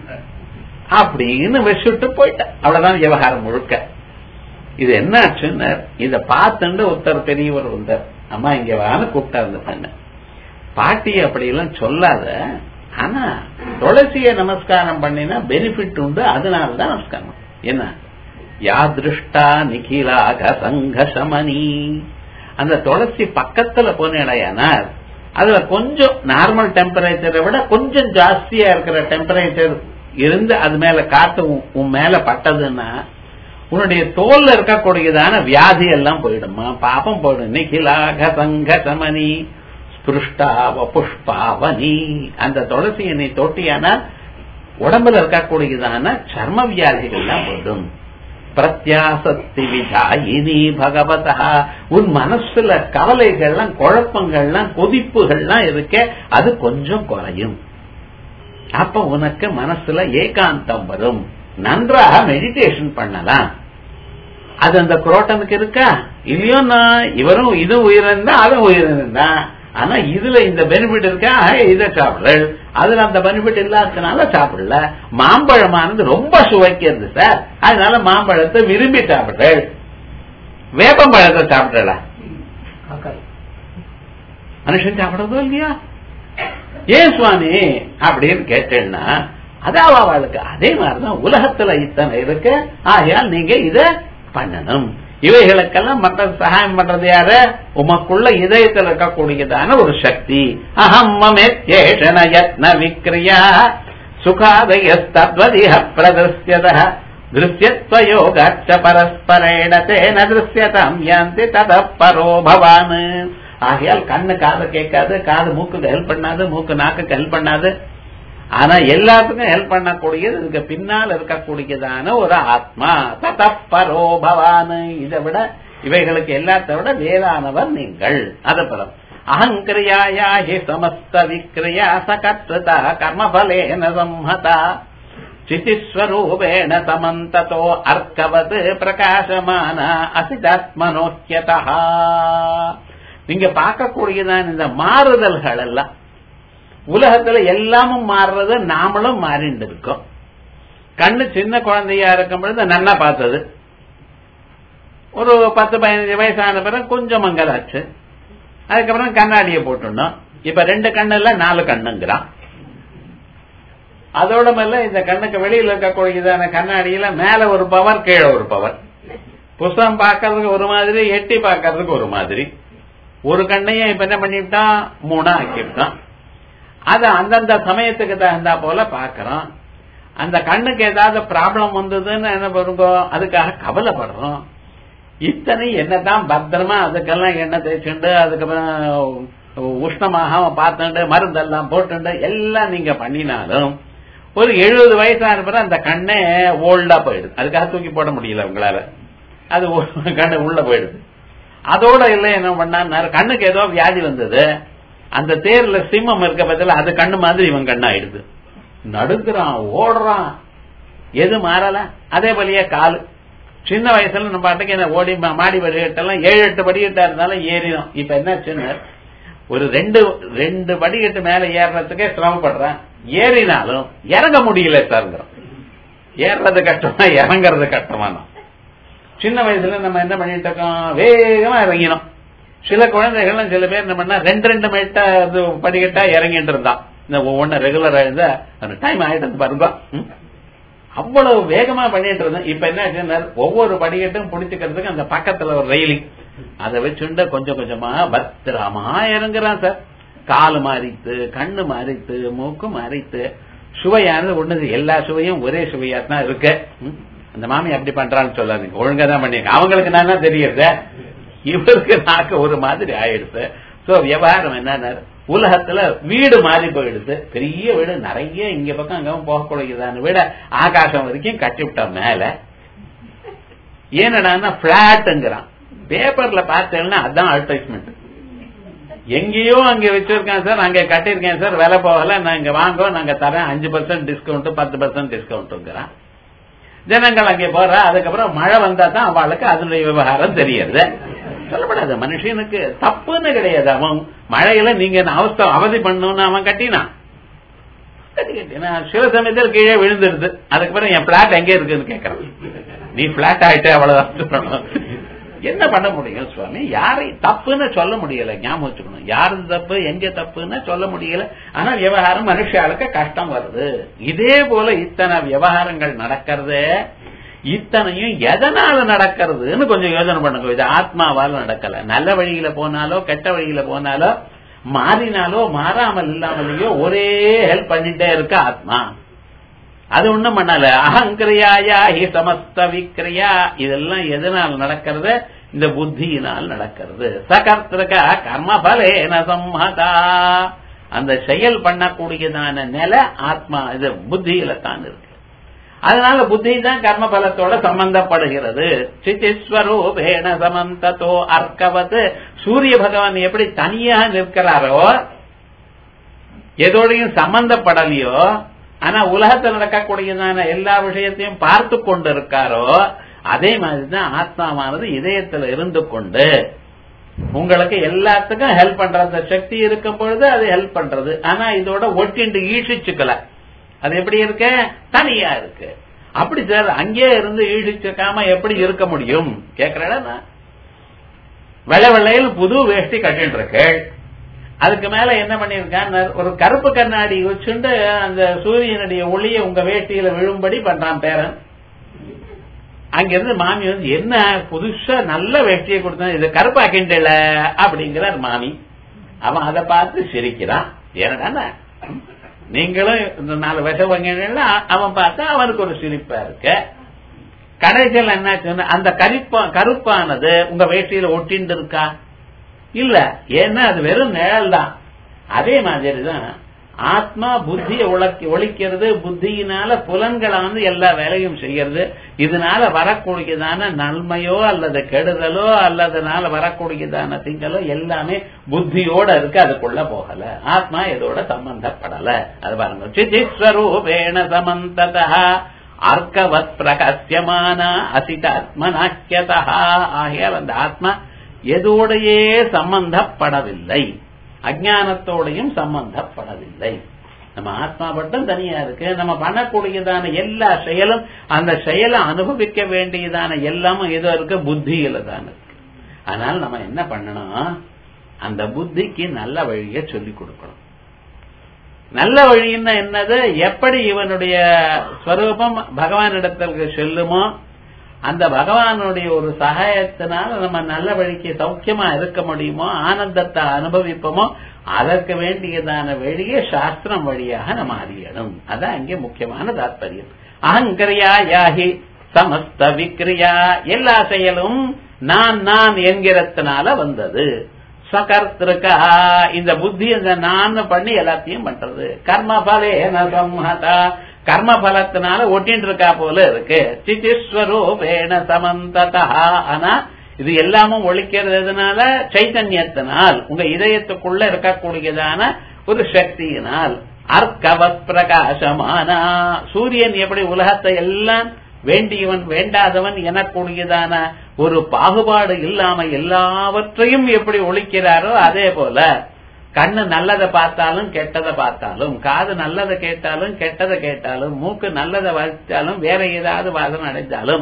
S1: அப்படின்னு வச்சுட்டு போயிட்டேன் அவ்வளவுதான் விவகாரம் முழுக்க இது என்ன ஆச்சுன்னு இத பார்த்துட்டு ஒருத்தர் பெரியவர் வந்தார் அம்மா இங்க வான்னு கூப்பிட்டா அந்த பெண்ணு பாட்டி அப்படி எல்லாம் சொல்லாத ஆனா துளசிய நமஸ்காரம் பண்ணினா பெனிஃபிட் உண்டு அதனாலதான் நமஸ்காரம் என்ன யாதிருஷ்டா நிகிலாக சங்கசமணி அந்த துளசி பக்கத்துல போனேடையானா அதுல கொஞ்சம் நார்மல் டெம்பரேச்சரை விட கொஞ்சம் ஜாஸ்தியா இருக்கிற டெம்பரேச்சர் இருந்து அது மேல காத்து உன் உன் மேல பட்டதுன்னா உன்னுடைய தோல்ல இருக்கக்கூடியதான வியாதி எல்லாம் போயிடுமா பாப்பம் போயிடும் நிகிலாக சங்க சமனி ஸ்பிருஷ்டாவ புஷ்பாவனி அந்த துளசியை நீ தொட்டியானா உடம்புல இருக்கக்கூடியதான சர்ம வியாதிகள்லாம் போயிடும் பிரத்யாசக்தி விஜாயினி பகவதா உன் மனசுல கவலைகள்லாம் குழப்பங்கள்லாம் கொதிப்புகள்லாம் இருக்க அது கொஞ்சம் குறையும் அப்ப உனக்கு மனசுல ஏகாந்தம் வரும் நன்றாக மெடிடேஷன் பண்ணலாம் அது அந்த குரோட்டனுக்கு இருக்கா இல்லையோ நான் இவரும் இது உயிரிழந்தா அதுவும் உயிரிழந்தா ஆனா இதுல இந்த பெனிஃபிட் இருக்கா ஆக இதை சாப்பிடல் அதுல அந்த பெனிஃபிட் இல்லாததுனால சாப்பிடல மாம்பழமானது ரொம்ப சுவைக்கிறது சார் அதனால மாம்பழத்தை விரும்பி சாப்பிடுறேன் வேப்பம்பழத்தை சாப்பிடல மனுஷன் சாப்பிடுறதோ இல்லையா ஏன் சுவாமி அப்படின்னு கேட்டேன்னா அதான் அவளுக்கு அதே மாதிரிதான் உலகத்துல இத்தனை இருக்கு ஆகையால் நீங்க இத பண்ணணும் இவைகளுக்கெல்லாம் மற்ற சகாயம் பண்றது யாரு உமக்குள்ள இதயத்தில் இருக்கக்கூடியதான ஒரு சக்தி அகம் மமேத்யேஷன யத்ன விக்ரியா சுகாதயஸ்தத்வதிஹ பிரதர்சியத திருஷ்யத்வயோகாச்ச பரஸ்பரேண தேன திருஷ்யதாம் யாந்தி தத பரோ பவான் ஆகையால் கண்ணு காது கேட்காது காது மூக்குக்கு ஹெல்ப் பண்ணாது மூக்கு நாக்குக்கு ஹெல்ப் பண்ணாது ஆனா எல்லாத்துக்கும் ஹெல்ப் பண்ணக்கூடியது இதுக்கு பின்னால் இருக்கக்கூடியதான ஒரு ஆத்மா ததப்பரோ பவான் இதை விட இவைகளுக்கு எல்லாத்த விட வேளானவர் நீங்கள் அது பலம் அகங்கிரியாயா ஹி சமஸ்த விக்ரியா சகத்வதா கர்மபலேன சம்ஹதா சிதிஸ்வரூபேண சமந்ததோ அர்க்கவத் பிரகாசமான அசிதாத்மனோக்கியதா நீங்க பார்க்கக்கூடியதான் இந்த மாறுதல்கள் எல்லாம் உலகத்துல எல்லாமும் மாறுறது நாமளும் மாறிண்டு இருக்கோம் கண்ணு சின்ன குழந்தையா இருக்கும் பொழுது நன்னா பார்த்தது ஒரு பத்து பதினஞ்சு வயசான பிறகு கொஞ்சம் மங்கலாச்சு அதுக்கப்புறம் கண்ணாடியை போட்டுடணும் இப்ப ரெண்டு கண்ணுல நாலு கண்ணுங்கிறான் அதோட மேல இந்த கண்ணுக்கு வெளியில இருக்கக்கூடியதான கண்ணாடியில மேல ஒரு பவர் கீழே ஒரு பவர் புஸ்தகம் பார்க்கறதுக்கு ஒரு மாதிரி எட்டி பார்க்கறதுக்கு ஒரு மாதிரி ஒரு கண்ணையும் இப்ப என்ன பண்ணிவிட்டான் மூணா ஆக்கிவிட்டான் அது அந்தந்த சமயத்துக்கு தகுந்தா போல பாக்கிறோம் அந்த கண்ணுக்கு ஏதாவது ப்ராப்ளம் வந்ததுன்னு என்ன பண்ணுறோம் அதுக்காக கவலைப்படுறோம் இத்தனை என்னதான் பத்திரமா அதுக்கெல்லாம் எண்ணெய் தேய்ச்சுண்டு அதுக்கப்புறம் உஷ்ணமாக அவன் பார்த்துண்டு மருந்தெல்லாம் போட்டுண்டு எல்லாம் நீங்க பண்ணினாலும் ஒரு எழுபது வயசான பிறகு அந்த கண்ணே ஓல்டா போயிடுது அதுக்காக தூக்கி போட முடியல உங்களால அது உ- கண்ணு உள்ள போயிடுது அதோட இல்லை என்ன பண்ணாரு கண்ணுக்கு ஏதோ வியாதி வந்தது அந்த தேர்ல சிம்மம் இருக்க பத்தில அது கண்ணு மாதிரி இவன் கண்ணாயிடுது நடுக்குறான் ஓடுறான் எது மாறல அதே போலயே காலு சின்ன வயசுல நம்ம பாட்டுக்கு என்ன ஓடி மா- மாடி படிக்கட்டெல்லாம் ஏழு எட்டு படிக்கட்டா இருந்தாலும் ஏறிடும் இப்ப என்ன சின்ன ஒரு ரெண்டு ரெண்டு படிக்கட்டு மேல ஏறுறதுக்கே சிரமப்படுறேன் ஏறினாலும் இறங்க முடியல சார்ங்கிறோம் ஏறுறது கஷ்டமா இறங்குறது கஷ்டமா தான் சின்ன வயசுல நம்ம என்ன பண்ணிட்டு இருக்கோம் வேகமா இறங்கினோம் சில குழந்தைகள்லாம் சில பேர் என்ன பண்ணா ரெண்டு ரெண்டு மெட்டா இது படிக்கட்டா இறங்கிட்டு இருந்தான் இந்த ஒவ்வொன்னு ரெகுலரா இருந்தா அந்த டைம் ஆயிட்டு பாருங்க ம். அவ்வளவு வேகமா பண்ணிட்டு இருந்தேன் இப்ப என்ன ஆச்சுன்னா ஒவ்வொரு படிக்கட்டும் பிடிச்சுக்கிறதுக்கு அந்த பக்கத்துல ஒரு ரெயிலிங் அதை வச்சுண்டு கொஞ்சம் கொஞ்சமா பத்திரமா இறங்குறான் சார் காலு மாறித்து கண்ணு மாறித்து மூக்கு மாறித்து சுவையானது ஒண்ணு எல்லா சுவையும் ஒரே சுவையா தான் இருக்கு ம். அந்த மாமி அப்படி பண்றான்னு சொல்லாதீங்க ஒழுங்கா தான் பண்ணிருக்க அவங்களுக்கு நானா தெரியுது இவருக்கு நாக்கு ஒரு மாதிரி ஆயிடுது சோ விவகாரம் என்ன உலகத்துல வீடு மாறி போயிடுது பெரிய வீடு நிறைய இங்க பக்கம் அங்க போகக்கூடியதான வீட ஆகாசம் வரைக்கும் கட்டிவிட்டோம் மேல ஏன்னா பிளாட்ங்கிறான் பேப்பர்ல பார்த்தேன்னா அதான் அட்வர்டைஸ்மெண்ட் எங்கேயோ அங்க வச்சிருக்கேன் சார் அங்க கட்டியிருக்கேன் சார் விலை போகல நான் இங்க வாங்க நாங்க தரேன் அஞ்சு பர்சன்ட் டிஸ்கவுண்ட் பத்து பர்சன்ட் டிஸ்கவுண்ட்ங்கிறான் ஜனங்கள் அங்கே போறா அதுக்கப்புறம் மழை வந்தா தான் அவளுக்கு அதனுடைய விவகாரம் தெரியுது சொல்லப்படாது மனுஷனுக்கு தப்புன்னு கிடையாது அவன் மழையில நீங்க என்ன அவஸ்தை அவதி பண்ணணும்னு அவன் கட்டினான் கட்டி கட்டினா சில சமயத்தில் கீழே விழுந்துருது அதுக்கப்புறம் என் பிளாட் எங்க இருக்குன்னு கேக்குறான் நீ பிளாட் ஆயிட்ட அவ்வளவுதான் சொல்லணும் என்ன பண்ண முடியும் சுவாமி யாரை தப்புன்னு சொல்ல முடியல ஞாபகம் வச்சுக்கணும் யாரு தப்பு எங்க தப்புன்னு சொல்ல முடியல ஆனா விவகாரம் மனுஷாளுக்கு கஷ்டம் வருது இதே போல இத்தனை விவகாரங்கள் நடக்கிறது இத்தனையும் எதனால நடக்கிறதுன்னு கொஞ்சம் யோசனை பண்ணுங்க இது ஆத்மாவால நடக்கல நல்ல வழியில போனாலோ கெட்ட வழியில போனாலோ மாறினாலோ மாறாமல் இல்லாமலேயோ ஒரே ஹெல்ப் பண்ணிட்டே இருக்க ஆத்மா அது ஒண்ணும் பண்ணல அகங்கிரியாயா ஹி சமஸ்த விக்ரியா இதெல்லாம் எதனால் நடக்கிறது இந்த புத்தியினால் நடக்கிறது சகர்த்திருக்க கர்மபலேன சம்மதா அந்த செயல் பண்ணக்கூடியதான நிலை ஆத்மா இது புத்தியில தான் இருக்கு அதனால புத்தி தான் கர்ம பலத்தோட சம்பந்தப்படுகிறது சித்திஸ்வரூபேண சமந்ததோ அர்க்கவது சூரிய பகவான் எப்படி தனியா நிற்கிறாரோ எதோடையும் சம்பந்தப்படலையோ ஆனா உலகத்தில் நடக்கக்கூடியதான எல்லா விஷயத்தையும் பார்த்து கொண்டு இருக்காரோ அதே மாதிரிதான் ஆத்மாவானது இதயத்துல இருந்து கொண்டு உங்களுக்கு எல்லாத்துக்கும் ஹெல்ப் பண்ற அந்த சக்தி இருக்கும் பொழுது அது ஹெல்ப் பண்றது ஆனா இதோட ஒட்டிண்டு ஈழிச்சுக்கல அது எப்படி இருக்கு தனியா இருக்கு அப்படி சார் அங்கே இருந்து ஈழிச்சுக்காம எப்படி இருக்க முடியும் கேக்குறேன் வெள்ளை வெள்ளையில் புது வேஷ்டி கட்டிட்டு இருக்கேள் அதுக்கு மேல என்ன பண்ணிருக்கான் ஒரு கருப்பு கண்ணாடி வச்சுண்டு அந்த சூரியனுடைய ஒளியை உங்க வேட்டியில விழும்படி பண்றான் பேரன் அங்கிருந்து மாமி வந்து என்ன புதுசா நல்ல வேஷ்டியை கொடுத்தா இது கருப்பாக்கிண்டல அப்படிங்கிறார் மாமி அவன் அதை பார்த்து சிரிக்கிறான் ஏன்னா நீங்களும் இந்த நாலு விஷம் வாங்கினா அவன் பார்த்தா அவனுக்கு ஒரு சிரிப்பா இருக்கு கடைசியில் என்ன அந்த கருப்பா கருப்பானது உங்க வேட்டியில ஒட்டிண்டு இருக்கா இல்ல ஏன்னா அது வெறும் நிழல் தான் அதே மாதிரிதான் ஆத்மா புத்தியை உழக்கி ஒழிக்கிறது புத்தியினால புலன்களை வந்து எல்லா வேலையும் செய்யறது இதனால வரக்கூடியதான நன்மையோ அல்லது கெடுதலோ அல்லதுனால வரக்கூடியதான திங்களோ எல்லாமே புத்தியோட இருக்கு அதுக்குள்ள போகல ஆத்மா இதோட சம்பந்தப்படல அது பாருங்க சிதிஸ்வரூபேண சமந்ததா அர்க்கவத் பிரகசியமான அசிதாத்மனாக்கியதா ஆகியால் அந்த ஆத்மா எதோடையே சம்பந்தப்படவில்லை அஜானத்தோடையும் சம்பந்தப்படவில்லை நம்ம ஆத்மா மட்டும் தனியா இருக்கு நம்ம பண்ணக்கூடியதான எல்லா செயலும் அந்த செயலை அனுபவிக்க வேண்டியதான எல்லாமும் ஏதோ இருக்கு புத்தியில தான் இருக்கு அதனால நம்ம என்ன பண்ணணும் அந்த புத்திக்கு நல்ல வழியை சொல்லிக் கொடுக்கணும் நல்ல வழின்னா என்னது எப்படி இவனுடைய ஸ்வரூபம் பகவானிடத்திற்கு செல்லுமோ அந்த பகவானுடைய ஒரு சகாயத்தினால நம்ம நல்ல வழிக்கு சௌக்கியமா இருக்க முடியுமோ ஆனந்தத்தை அனுபவிப்போமோ அதற்கு வேண்டியதான வழியை சாஸ்திரம் வழியாக நம்ம அறியணும் அதான் இங்கே முக்கியமான தாத்பரியம் அகங்கரியா யாகி சமஸ்த விக்ரியா எல்லா செயலும் நான் நான் என்கிறதுனால வந்தது சகர்த்திருக்கா இந்த புத்தி இந்த நான் பண்ணி எல்லாத்தையும் பண்றது கர்மபலே சம்ஹதா கர்ம பலத்தினால ஒட்டின்னு இருக்கா போல இருக்கு சிதிஸ்வரூபேண சமந்ததா ஆனா இது எல்லாமும் ஒழிக்கிறது எதனால சைத்தன்யத்தினால் உங்க இதயத்துக்குள்ள இருக்கக்கூடியதான ஒரு சக்தியினால் அர்க்கவத் பிரகாசமானா சூரியன் எப்படி உலகத்தை எல்லாம் வேண்டியவன் வேண்டாதவன் எனக்கூடியதான ஒரு பாகுபாடு இல்லாம எல்லாவற்றையும் எப்படி ஒழிக்கிறாரோ அதே போல கண்ணு நல்லதை பார்த்தாலும் கெட்டதை பார்த்தாலும் காது நல்லதை கேட்டாலும் கெட்டதை கேட்டாலும் மூக்கு நல்லதை வாசித்தாலும் வேற ஏதாவது வாசனை அடைந்தாலும்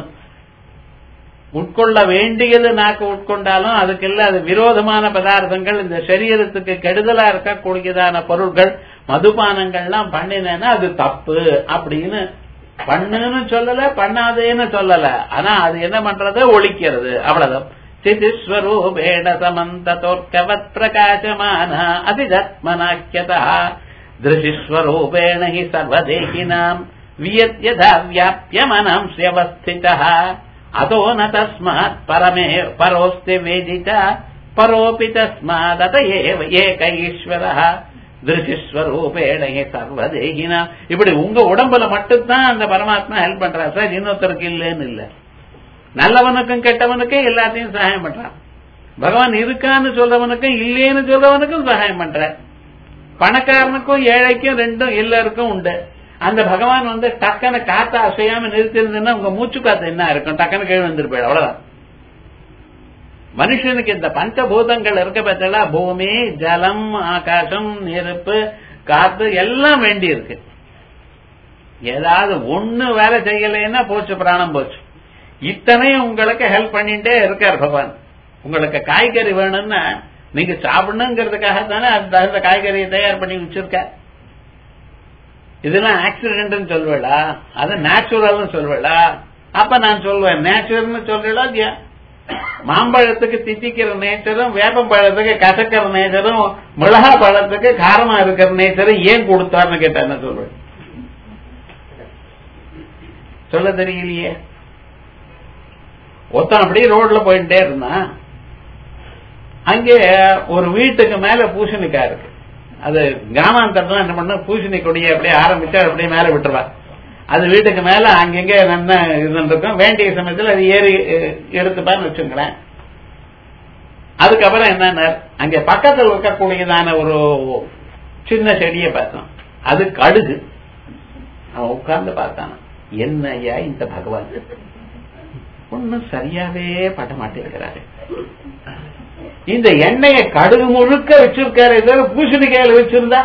S1: உட்கொள்ள வேண்டியது நாக்கு உட்கொண்டாலும் அதுக்கு இல்ல அது விரோதமான பதார்த்தங்கள் இந்த சரீரத்துக்கு கெடுதலா இருக்கக்கூடியதான பொருட்கள் மதுபானங்கள்லாம் பண்ணினேன்னா அது தப்பு அப்படின்னு பண்ணுன்னு சொல்லல பண்ணாதேன்னு சொல்லல ஆனா அது என்ன பண்றது ஒழிக்கிறது அவ்வளவுதான் சிதிஸ்வரூபேண சமந்தோர்க்கவத் பிரகாசமான அதிதத்மனாக்கியதா திருஷிஸ்வரூபேண ஹி சர்வதேகினாம் வியத்யதா வியாப்ய மனம்ஸ்யவஸ்திதா அதோ ந தஸ்மாத் பரமே பரோஸ்தி வேதித பரோபி தஸ்மாதத ஏவ ஏக ஈஸ்வரः திருஷிஸ்வரூபேண ஹி சர்வதேகினா இப்படி உங்க உடம்புல மட்டும்தான் அந்த பரமாத்மா ஹெல்ப் பண்றார் சார் இன்னொருத்தருக்கு இல்லைன்னு இல்ல நல்லவனுக்கும் கெட்டவனுக்கும் எல்லாத்தையும் சகாயம் பண்றான் பகவான் இருக்கான்னு சொல்றவனுக்கும் இல்லேன்னு சொல்றவனுக்கும் சகாயம் பண்ற பணக்காரனுக்கும் ஏழைக்கும் ரெண்டும் எல்லாருக்கும் உண்டு அந்த பகவான் வந்து டக்குன்னு காத்த அசையாம நிறுத்திருந்ததுன்னா உங்க மூச்சு காத்து என்ன இருக்கும் டக்குன்னு கீழ் வந்துருப்பேன் அவ்வளவுதான் மனுஷனுக்கு இந்த பஞ்சபூதங்கள் இருக்க பார்த்தா பூமி ஜலம் ஆகாசம் நெருப்பு காத்து எல்லாம் வேண்டி இருக்கு ஏதாவது ஒண்ணு வேலை செய்யலைன்னா போச்சு பிராணம் போச்சு இத்தனையும் உங்களுக்கு ஹெல்ப் பண்ணிட்டே இருக்கார் பகவான் உங்களுக்கு காய்கறி வேணும்னா நீங்க சாப்பிடணுங்கிறதுக்காக தானே அந்த தகுந்த காய்கறியை தயார் பண்ணி வச்சிருக்க இதெல்லாம் ஆக்சிடென்ட் சொல்வேடா அது நேச்சுரல்னு சொல்வேடா அப்ப நான் சொல்வேன் நேச்சுரல்னு சொல்றா இல்லையா மாம்பழத்துக்கு தித்திக்கிற நேச்சரும் வேப்பம் பழத்துக்கு கசக்கிற நேச்சரும் மிளகா பழத்துக்கு காரமா இருக்கிற நேச்சரும் ஏன் கொடுத்தார்னு கேட்டா என்ன சொல்வேன் சொல்ல தெரியலையே ஒருத்தன் அப்படியே ரோட்ல போயிட்டே இருந்தான் அங்கே ஒரு வீட்டுக்கு மேல பூசணிக்காய் இருக்கு அது கிராமாந்தரத்துல என்ன பண்ண பூசணி கொடியை அப்படியே ஆரம்பிச்சா அப்படியே மேல விட்டுருவா அது வீட்டுக்கு மேல அங்கங்க நல்ல இது இருக்கும் வேண்டிய சமயத்துல அது ஏறி எடுத்துப்பான்னு வச்சுங்களேன் அதுக்கப்புறம் என்னன்னா அங்க பக்கத்தில் இருக்கக்கூடியதான ஒரு சின்ன செடியை பார்த்தோம் அது கடுகு அவன் உட்கார்ந்து பார்த்தான் என்னையா இந்த பகவான் ஒன்னும் சரியாவே பட மாட்டேங்கிறாரு இந்த எண்ணெயை கடுகு முழுக்க வச்சிருக்காரு ஏதோ பூசணிக்காயில வச்சிருந்தா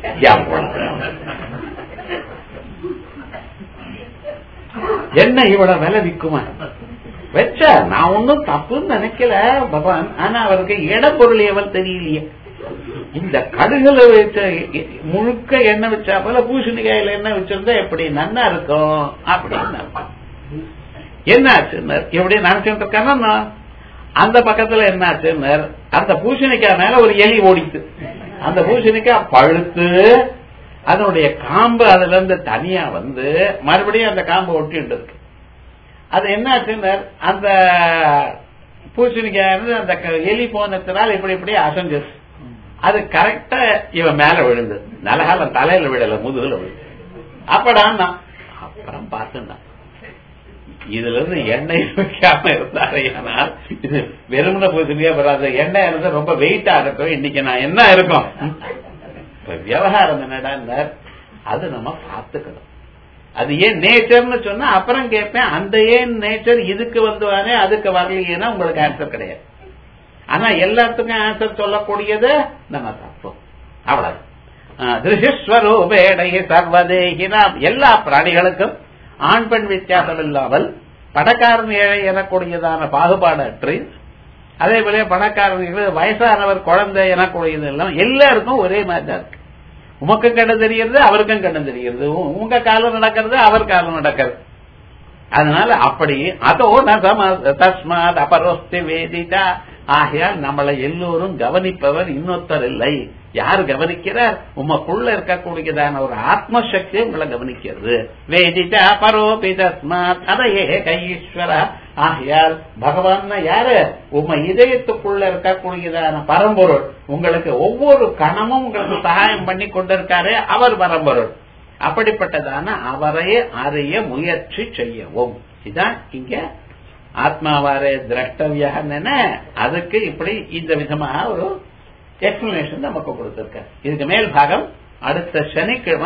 S1: எண்ணெய் இவ்வளவு விலை விக்குமா வச்ச நான் ஒன்னும் தப்புன்னு நினைக்கல பகவான் ஆனா அவருக்கு இடப்பொருள் எவன் தெரியலையே இந்த கடுகுல வச்ச முழுக்க எண்ணெய் வச்சா போல பூசணிக்காயில எண்ணெய் வச்சிருந்தா எப்படி நன்னா இருக்கும் அப்படின்னு என்னாச்சு எப்படி நினைச்சுட்டு இருக்கானா அந்த பக்கத்துல என்னாச்சு அந்த பூசணிக்காய் மேல ஒரு எலி ஓடித்து அந்த பூசணிக்காய் பழுத்து அதனுடைய காம்பு அதுல இருந்து தனியா வந்து மறுபடியும் அந்த காம்பு ஒட்டிட்டு இருக்கு அது என்னாச்சுன்னு அந்த பூசணிக்காய் இருந்து அந்த எலி போனதுனால இப்படி இப்படி அசைஞ்சது அது கரெக்டா இவன் மேல விழுந்து நலகாலம் தலையில விழல முதுகுல விழுந்து அப்படான் அப்புறம் பார்த்துட்டான் இதுல இருந்து எண்ணெய் வைக்காம இருந்தாரு ஆனால் இது வெறுமன பூசணியா வராது எண்ணெய் இருந்து ரொம்ப வெயிட்டா இருக்கும் இன்னைக்கு நான் என்ன இருக்கும் இப்ப விவகாரம் என்னடா அது நம்ம பார்த்துக்கணும் அது ஏன் நேச்சர்னு சொன்னா அப்புறம் கேட்பேன் அந்த ஏன் நேச்சர் இதுக்கு வந்துவானே அதுக்கு வரலையேன்னா உங்களுக்கு ஆன்சர் கிடையாது ஆனா எல்லாத்துக்கும் ஆன்சர் சொல்லக்கூடியது நம்ம தப்போம் அவ்வளவு திருஷஸ்வரூபேடைய சர்வதேகினா எல்லா பிராணிகளுக்கும் ஆண் பெண் வித்தியாசம் இல்லாமல் பணக்காரன் ஏழை எனக்கூடியதான பாகுபாடற்று அதே போல பணக்காரர்கள் வயசானவர் குழந்தை எனக்கூடியது எல்லாம் எல்லாருக்கும் ஒரே மாதிரி தான் இருக்கு உமக்கு கண்ணு தெரிகிறது அவருக்கும் கண்ணு தெரிகிறது உங்க காலம் நடக்கிறது அவர் காலம் நடக்கிறது அதனால அப்படி அதோ தஸ்மாத் அபரோஸ்தி வேதிதா ஆகையால் நம்மளை எல்லோரும் கவனிப்பவர் இன்னொருத்தர் இல்லை யார் கவனிக்கிறார் உமக்குள்ள இருக்கக்கூடியதான ஒரு ஆத்மசக்தி உங்களை கவனிக்கிறது வேதிதா பரோபி தஸ்மாத் அதையே கைஈஸ்வர ஆகையால் பகவான் யாரு உம இதயத்துக்குள்ள இருக்கக்கூடியதான பரம்பொருள் உங்களுக்கு ஒவ்வொரு கணமும் உங்களுக்கு சகாயம் பண்ணி கொண்டிருக்காரு அவர் பரம்பொருள் அப்படிப்பட்டதான அவரை அறிய முயற்சி செய்யவும் இதான் இங்க ஆத்மாவாரே திரஷ்டவியன்னு அதுக்கு இப்படி இந்த விதமாக ஒரு எக்ஸ்பிளனேஷன் நமக்கு கொடுத்திருக்க இதுக்கு மேல் பாகம் அடுத்த சனிக்கிழமை